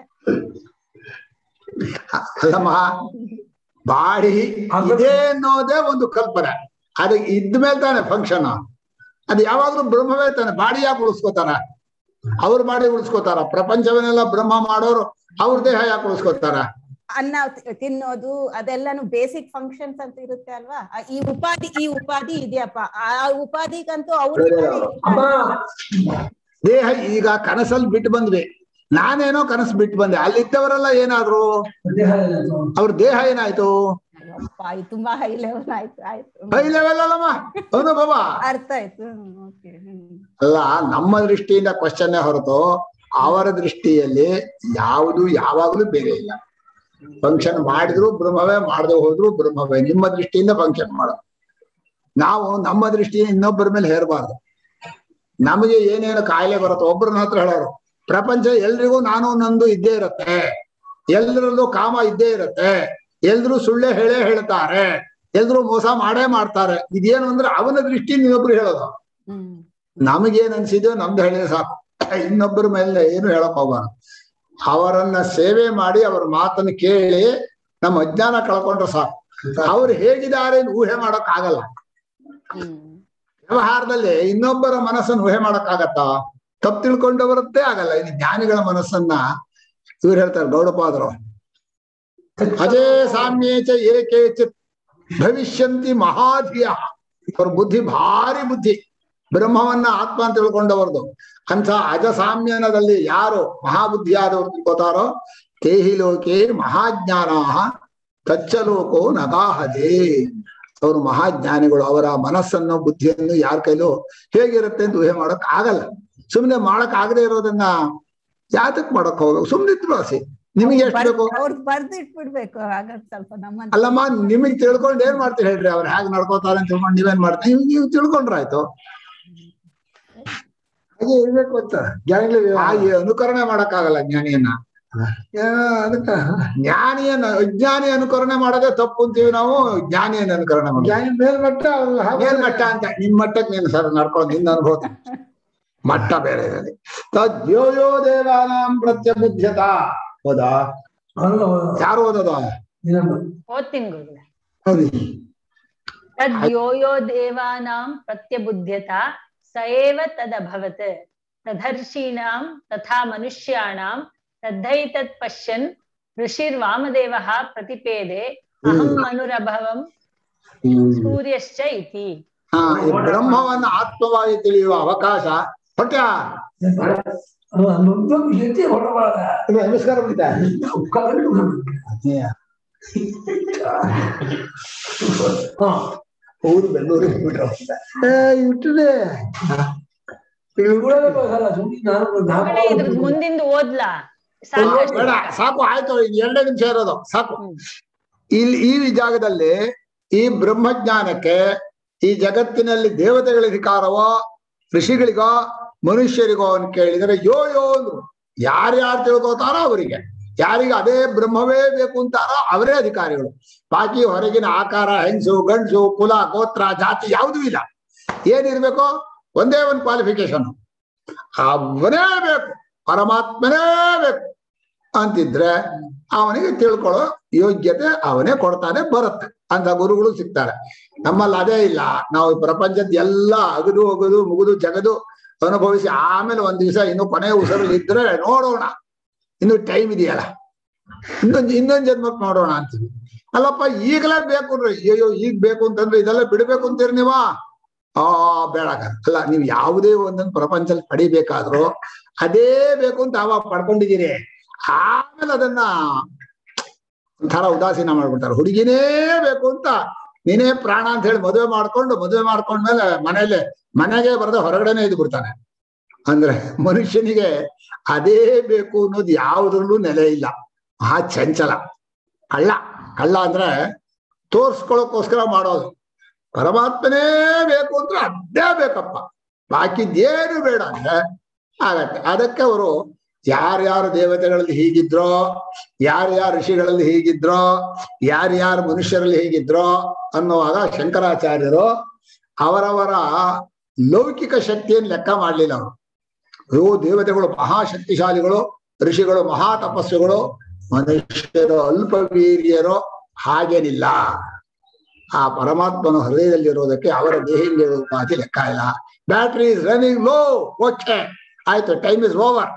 ಅಲ್ಲಮ್ಮ ಬಾಡಿ ಇದೆ ಅನ್ನೋದೇ ಒಂದು ಕಲ್ಪನೆ ಅದು ಇದ್ಮೇಲೆ ತಾನೆ ಫಂಕ್ಷನ್ ಅದು ಯಾವಾಗ್ಲೂ ಬ್ರಹ್ಮವೇ ತಾನೆ ಬಾಡಿ ಯಾಕೆ ಉಳಿಸ್ಕೋತಾರ ಅವ್ರ ಬಾಡಿ ಉಳಿಸ್ಕೋತಾರ ಪ್ರಪಂಚವನ್ನೆಲ್ಲ ಬ್ರಹ್ಮ ಮಾಡೋರು ಅವ್ರ ದೇಹ ಯಾಕೆ ಉಳಿಸ್ಕೋತಾರ ಅನ್ನ ತಿ- ತಿನ್ನೋದು ಅದೆಲ್ಲಾನು ಬೇಸಿಕ್ ಫಂಕ್ಷನ್ಸ್ ಅಂತ ಇರುತ್ತೆ ಅಲ್ವಾ ಆ, ಈ ಉಪಾಧಿ ಈ ಉಪಾಧಿ ಇದೆಯಪ್ಪ ಆ ಉಪಾಧಿಗಂತೂ ಅವ್ರು ದೇಹ ಈಗ ಕನಸಲ್ಲಿ ಬಿಟ್ಟು ಬಂದ್ವಿ ನಾನೇನೋ ಕನಸು ಬಿಟ್ಟು ಬಂದೆ ಅಲ್ಲಿದ್ದವರೆಲ್ಲ ಏನಾದ್ರು ಅವ್ರ ದೇಹ ಏನಾಯ್ತು ಅಪ್ಪ ಇದು ತುಂಬಾ ಹೈ ಲೆವೆಲ್ ಆಯ್ತು ಆಯ್ತು ಹೈ ಲೆವೆಲ್ ಅಲ್ಲಮ್ಮ ಅನುಭವ ಅರ್ಥ ಆಯ್ತು ಓಕೆ ಹ್ಮ್ ಅಲ್ಲ ನಮ್ಮ ದೃಷ್ಟಿಯಿಂದ ಕ್ವಶನ್ನೇ ಹೊರತು ಅವರ ದೃಷ್ಟಿಯಲ್ಲಿ ಯಾವುದು ಯಾವಾಗ್ಲೂ ಬೇರೆ ಇಲ್ಲ ಫಂಕ್ಷನ್ ಮಾಡಿದ್ರು ಬ್ರಹ್ಮವೇ ಮಾಡದೆ ಹೋದ್ರು ಬ್ರಹ್ಮವೇ ನಿಮ್ಮ ದೃಷ್ಟಿಯಿಂದ ಫಂಕ್ಷನ್ ಮಾಡೋದು ನಾವು ನಮ್ಮ ದೃಷ್ಟಿಯಿಂದ ಇನ್ನೊಬ್ಬರ ಮೇಲೆ ಹೇರಬಾರ್ದು ನಮಗೆ ಏನೇನು ಕಾಯಿಲೆ ಬರುತ್ತೋ ಒಬ್ಬರನ್ನ ಹತ್ರ ಹೇಳೋರು ಪ್ರಪಂಚ ಎಲ್ರಿಗೂ ನಾನು ನಂದು ಇದ್ದೇ ಇರುತ್ತೆ ಎಲ್ಲರಲ್ಲೂ ಕಾಮ ಇದ್ದೇ ಇರುತ್ತೆ ಎಲ್ರೂ ಸುಳ್ಳೆ ಹೇಳೇ ಹೇಳ್ತಾರೆ ಎಲ್ರೂ ಮೋಸ ಮಾಡೇ ಮಾಡ್ತಾರೆ ಇದೇನು ಅಂದ್ರೆ ಅವನ ದೃಷ್ಟಿಯಿಂದ ಇನ್ನೊಬ್ರು ಹೇಳೋದು ಹ್ಮ್ ನಮಗೇನ್ ಅನ್ಸಿದ್ಯೋ ನಮ್ದು ಹೇಳಿದ್ರೆ ಸಾಕು ಇನ್ನೊಬ್ಬರ ಮೇಲೆ ಏನು ಹೇಳಕ್ ಹೋಗಬಾರ್ದು ಅವರನ್ನ ಸೇವೆ ಮಾಡಿ ಅವರ ಮಾತನ್ನು ಕೇಳಿ ನಮ್ಮ ಅಜ್ಞಾನ ಕಳ್ಕೊಂಡ್ರೆ ಸಾಕು ಅವ್ರು ಹೇಗಿದ್ದಾರೆ ಅಂತ ಊಹೆ ಮಾಡಕ್ ಆಗಲ್ಲ ಹ್ಮ್ ವ್ಯವಹಾರದಲ್ಲಿ ಇನ್ನೊಬ್ಬರ ಮನಸ್ಸನ್ನು ಊಹೆ ಮಾಡಕ್ ಆಗತ್ತಾ ತಪ್ಪು ತಿಳ್ಕೊಂಡವರದ್ದೇ ಆಗಲ್ಲ ಇನ್ನು ಜ್ಞಾನಿಗಳ ಮನಸ್ಸನ್ನ ಇವ್ರು ಹೇಳ್ತಾರೆ ಗೌಡಪಾದರು ಅಜೇ ಸಾಮ್ಯೇಚ ಏಕೇಚಿತ್ ಭವಿಷ್ಯಂತಿ ಮಹಾಧಿಯ ಅವ್ರ ಬುದ್ಧಿ ಭಾರಿ ಬುದ್ಧಿ ಬ್ರಹ್ಮವನ್ನ ಆತ್ಮ ಅಂತ ತಿಳ್ಕೊಂಡವರದು ಅಂತ ಅಜಸಾಮ್ಯನದಲ್ಲಿ ಯಾರು ಮಹಾಬುದ್ಧಿಯಾದವರು ತಿಳ್ಕೋತಾರೋ ತೇಹಿ ಲೋಕೆ ಮಹಾಜ್ಞಾನ ತಚ್ಚಲೋಕೋ ನಗಾಹದೆ ಅವರು ಮಹಾಜ್ಞಾನಿಗಳು ಅವರ ಮನಸ್ಸನ್ನು ಬುದ್ಧಿಯನ್ನು ಯಾರ ಕೈಲೂ ಹೇಗಿರುತ್ತೆ ಅಂತ ಊಹೆ ಮಾಡಕ್ ಆಗಲ್ಲ ಸುಮ್ಮನೆ ಮಾಡಕ್ ಆಗದೆ ಇರೋದನ್ನ ಯಾತಕ್ ಮಾಡಕ್ ಹೋಗ ಸುಮ್ಮನೆ ವಾಸಿ ನಿಮಗೆ ಎಷ್ಟು ಬೇಕು ಅವ್ರದ್ದು ಬರ್ದು ಇಟ್ಬಿಡ್ಬೇಕು ಹಾಗಾದ್ರೆ ಸ್ವಲ್ಪ ನಮ್ಮ ಅಲ್ಲಮ್ಮ ನಿಮಗ್ ತಿಳ್ಕೊಂಡು ಏನ್ ಮಾಡ್ತೀರಿ ಹೇಳ್ರಿ ಅವ್ರು ಹೇಗ್ ನಡ್ಕೋತಾರೆ ಅಂತ ತಿಳ್ಕೊಂಡು ನೀವೇನ್ ಮಾಡ್ತೀರಿ ನೀವು ನೀವು ತಿಳ್ಕೊಂಡ್ರಾಯ್ತು ಹಾಗೆ ಇರ್ಬೇಕು ಅಂತ ಜ್ಞಾನಿಗಳ ಹಾಗೆ ಅನುಕರಣೆ ಮಾಡಕ್ಕಾಗಲ್ಲ ಜ್ಞಾನಿಯನ್ನ ಅದಕ್ಕ ಜ್ಞಾನಿಯನ್ನ ಅಜ್ಞಾನಿ ಅನುಕರಣೆ ಮಾಡೋದೇ ತಪ್ಪು ಅಂತೀವಿ ನಾವು ಜ್ಞಾನಿಯನ್ನ ಅನುಕರಣೆ ಮಾಡೋದು ಜ್ಞಾನಿ ಮೇಲ್ಮಟ್ಟ ಅವ್ರು ಹಾಗೆ ಮೇಲ್ಮಟ್ಟ ಅಂತ ನಿನ್ ಮಟ್ಟಕ್ಕೆ ನೀನು ಸರ್ ನಡ್ಕೊಂಡು ನಿನ್ನ ಅನುಭವ ಮಟ್ಟ ಬೇರೆ ಇರಲಿ ತದ್ಯೋ ಯೋ ದೇವಾನಾಂ ಪ್ರತ್ಯಬುದ್ಧತ ಹೌದಾ ಅಲ್ಲ, ಯಾರು ಓದೋದು ಇನ್ನೊಂದು. ಓದ್ತೀನಿ ಗುರುಗಳೇ ಹೌದು. ತದ್ ಯೋ ಯೋ ದೇವಾನಾಂ ಪ್ರತ್ಯಬುದ್ಧ್ಯತ ಸ ಏವ ತದಭವತ್ ತದರ್ಷೀಣಾಂ ತಥಾ ಮನುಷ್ಯಾಣಾಂ ತದ್ದೈತತ್ ಪಶ್ಯನ್ ಋಷಿರ್ವಾಮದೇವಃ ಪ್ರತಿಪೇದೆ ಅಹಂ ಮನುರಭವಂ ಸೂರ್ಯಶ್ಚ ಇತಿ ಹಾ ಈ ಬ್ರಹ್ಮವನ್ನ ಆತ್ಮವಾಗಿ ತಿಳಿಯುವ ಅವಕಾಶ ಹೊಟ್ಟ ಅದು ನಮ್ದೊಂದು ಎತ್ತಿ ಹೊರಬಾರ ನಮಸ್ಕಾರ ಬಿಡ್ತಾ ಹಾ ಊರು ಬೆಂಗಳೂರಿಗೆ ಬಿಟ್ರು ಏ ಇಟ್ಟದೆ ತಿಳ್ಕೊಳ್ಳೇಬೇಕಲ್ಲ ಸುಮ್ಮನೆ ನಾನು ನಾನು ಗುರುಗಳೇ, ಇದ್ರ ಮುಂದಿಂದು ಓದ್ಲಾ ಸಾಕು ಬೇಡ ಸಾಕು ಆಯ್ತು ಇನ್ ಎರಡೇ ನಿಮಿಷ ಇರೋದು ಸಾಕು ಇಲ್ಲಿ ಈ ಜಾಗದಲ್ಲಿ ಈ ಬ್ರಹ್ಮಜ್ಞಾನಕ್ಕೆ ಈ ಜಗತ್ತಿನಲ್ಲಿ ದೇವತೆಗಳ ಅಧಿಕಾರವೋ ಋಷಿಗಳಿಗೋ ಮನುಷ್ಯರಿಗೋ ಅಂತ ಕೇಳಿದರೆ ಯೋ ಯೋ ಅಂದ್ರು ಯಾರ್ಯಾರು ತಿಳ್ಕೋತಾರೋ ಅವರಿಗೆ ಯಾರಿಗೆ ಅದೇ ಬ್ರಹ್ಮವೇ ಬೇಕು ಅಂತಾರೋ ಅವರೇ ಅಧಿಕಾರಿಗಳು ಬಾಕಿ ಹೊರಗಿನ ಆಕಾರ ಹೆಂಗಸು ಗಂಡಸು ಕುಲ ಗೋತ್ರ ಜಾತಿ ಯಾವುದೂ ಇಲ್ಲ ಏನಿರ್ಬೇಕು ಒಂದೇ ಒಂದು ಕ್ವಾಲಿಫಿಕೇಶನ್ ಅವನೇ ಬೇಕು ಪರಮಾತ್ಮನೇ ಬೇಕು ಅಂತಿದ್ರೆ ಅವನಿಗೆ ತಿಳ್ಕೊಳ್ಳೋ ಯೋಗ್ಯತೆ ಅವನೇ ಕೊಡ್ತಾನೆ ಬರುತ್ತೆ ಅಂತ ಗುರುಗಳು ಸಿಗ್ತಾರೆ ನಮ್ಮಲ್ಲಿ ಅದೇ ಇಲ್ಲ ನಾವು ಈ ಪ್ರಪಂಚದ ಎಲ್ಲ ಅಗದು ಅಗದು ಮುಗಿದು ಜಗದು ಅನುಭವಿಸಿ ಆಮೇಲೆ ಒಂದ್ ದಿವಸ ಇನ್ನು ಕೊನೆ ಉಸಿರಲ್ಲಿ ಇದ್ರೆ ನೋಡೋಣ ಇನ್ನು ಟೈಮ್ ಇದೆಯಲ್ಲ ಇನ್ನೊಂದ್ ಇನ್ನೊಂದ್ ಜನ್ಮಕ್ ನೋಡೋಣ ಅಂತೀವಿ ಅಲ್ಲಪ್ಪ ಈಗಲೇ ಬೇಕು ಅಂದ್ರೆ ಅಯ್ಯೋ ಈಗ ಬೇಕು ಅಂತಂದ್ರೆ ಇದೆಲ್ಲ ಬಿಡ್ಬೇಕು ಅಂತೀರಿ ನೀವ ಆ ಬೇಡ ಅಲ್ಲ ನೀವು ಯಾವುದೇ ಒಂದೊಂದು ಪ್ರಪಂಚದಲ್ಲಿ ಪಡಿಬೇಕಾದ್ರೂ ಅದೇ ಬೇಕು ಅಂತ ಅವ ಪಡ್ಕೊಂಡಿದ್ದೀರಿ ಆಮೇಲೆ ಅದನ್ನ ಒಂಥರ ಉದಾಸೀನ ಮಾಡ್ಬಿಡ್ತಾರೆ ಹುಡುಗಿನೇ ಬೇಕು ಅಂತ ನೀನೇ ಪ್ರಾಣ ಅಂತ ಹೇಳಿ ಮದುವೆ ಮಾಡ್ಕೊಂಡು ಮದುವೆ ಮಾಡ್ಕೊಂಡ್ಮೇಲೆ ಮನೇಲೆ ಮನೆಗೆ ಬರದೆ ಹೊರಗಡೆನೆ ಇದ್ದು ಬಿಡ್ತಾನೆ ಅಂದ್ರೆ ಮನುಷ್ಯನಿಗೆ ಅದೇ ಬೇಕು ಅನ್ನೋದು ಯಾವುದ್ರಲ್ಲೂ ನೆಲೆ ಇಲ್ಲ ಮಹಾ ಚಂಚಲ ಕಳ್ಳ ಕಳ್ಳ ಅಂದ್ರೆ ತೋರ್ಸ್ಕೊಳಕ್ಕೋಸ್ಕರ ಮಾಡೋದು ಪರಮಾತ್ಮನೇ ಬೇಕು ಅಂದ್ರೆ ಅದೇ ಬೇಕಪ್ಪ ಬಾಕಿದ್ದೇನು ಬೇಡ ಅಂದ್ರೆ ಆಗತ್ತೆ ಅದಕ್ಕೆ ಅವರು ಯಾರ್ಯಾರು ದೇವತೆಗಳಲ್ಲಿ ಹೀಗಿದ್ರೋ ಯಾರ್ಯಾರ ಋಷಿಗಳಲ್ಲಿ ಹೀಗಿದ್ರೋ ಯಾರ್ಯಾರು ಮನುಷ್ಯರಲ್ಲಿ ಹೀಗಿದ್ರೋ ಅನ್ನುವಾಗ ಶಂಕರಾಚಾರ್ಯರು ಅವರವರ ಲೌಕಿಕ ಶಕ್ತಿಯನ್ನು ಲೆಕ್ಕ ಮಾಡ್ಲಿಲ್ಲ ಅವರು ಅಯ್ಯೋ ದೇವತೆಗಳು ಮಹಾಶಕ್ತಿಶಾಲಿಗಳು ಋಷಿಗಳು ಮಹಾ ತಪಸ್ಸುಗಳು ಮನುಷ್ಯರು ಅಲ್ಪ ವೀರ್ಯರು ಹಾಗೇನಿಲ್ಲ ಆ ಪರಮಾತ್ಮನ ಹೃದಯದಲ್ಲಿರೋದಕ್ಕೆ ಅವರ ದೇಹಿಂಗಿರೋದಕ್ಕೆ ಲೆಕ್ಕ ಇಲ್ಲ battery is running low okay ಆಯ್ತು ಟೈಮ್ ಇಸ್ ಓವರ್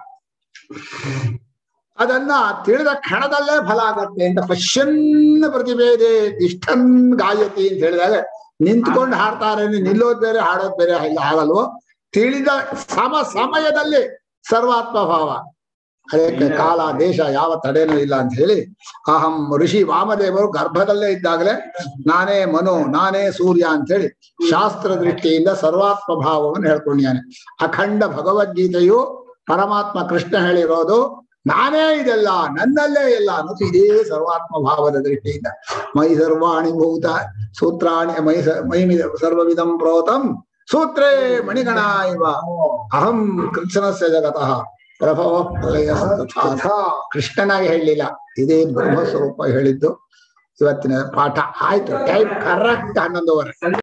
ಅದನ್ನ ತಿಳಿದ ಕ್ಷಣದಲ್ಲೇ ಫಲ ಆಗತ್ತೆ ಅಂತ ಪಶ್ಯನ್ ಪ್ರತಿಭೇದೆ ಇಷ್ಟನ್ ಗಾಯತಿ ಅಂತ ಹೇಳಿದಾಗ ನಿಂತ್ಕೊಂಡು ಹಾಡ್ತಾರೆ ನಿಲ್ಲೋದ್ ಬೇರೆ ಹಾಡೋದ್ ಬೇರೆ ಇಲ್ಲ ಆಗಲ್ವೋ ತಿಳಿದ ಸಮ ಸಮಯದಲ್ಲಿ ಸರ್ವಾತ್ಮ ಭಾವ ಅದಕ್ಕೆ ಕಾಲ ದೇಶ ಯಾವ ತಡೆನೂ ಇಲ್ಲ ಅಂತ ಹೇಳಿ ಅಹಂ ಋಷಿ ವಾಮದೇವರು ಗರ್ಭದಲ್ಲೇ ಇದ್ದಾಗಲೇ ನಾನೇ ಮನು ನಾನೇ ಸೂರ್ಯ ಅಂತ ಹೇಳಿ ಶಾಸ್ತ್ರ ದೃಷ್ಟಿಯಿಂದ ಸರ್ವಾತ್ಮ ಭಾವವನ್ನು ಹೇಳ್ಕೊಂಡಿದ್ದಾನೆ ಅಖಂಡ ಭಗವದ್ಗೀತೆಯು ಪರಮಾತ್ಮ ಕೃಷ್ಣ ಹೇಳಿರೋದು ನಾನೇ ಇದೆಲ್ಲ ನನ್ನಲ್ಲೇ ಎಲ್ಲ ಅನ್ನೋದು ಇದೇ ಸರ್ವಾತ್ಮ ಭಾವದ ದೃಷ್ಟಿಯಿಂದ ಮೈ ಸರ್ವಾಣಿ ಭೂತ ಸೂತ್ರಾಣಿ ಮೈ ಸ- ಮೈ ಮಿದ- ಸರ್ವವಿಧಂ ಪ್ರೋತಂ ಸೂತ್ರೇ ಮಣಿಗಣ ಇವ ಅಹಂ ಕೃಷ್ಣಸ್ಯ ಜಗತಃ ಪ್ರಭವ ಪ್ರಳಯ ತಥಾ. ಕೃಷ್ಣನಾಗಿ ಹೇಳಲಿಲ್ಲ ಇದೇ ಬ್ರಹ್ಮ ಸ್ವರೂಪ ಹೇಳಿದ್ದು ಇವತ್ತಿನ ಪಾಠ ಆಯ್ತು ಟೈಮ್ ಕರೆಕ್ಟ್ ಹನ್ನೊಂದುವರೆ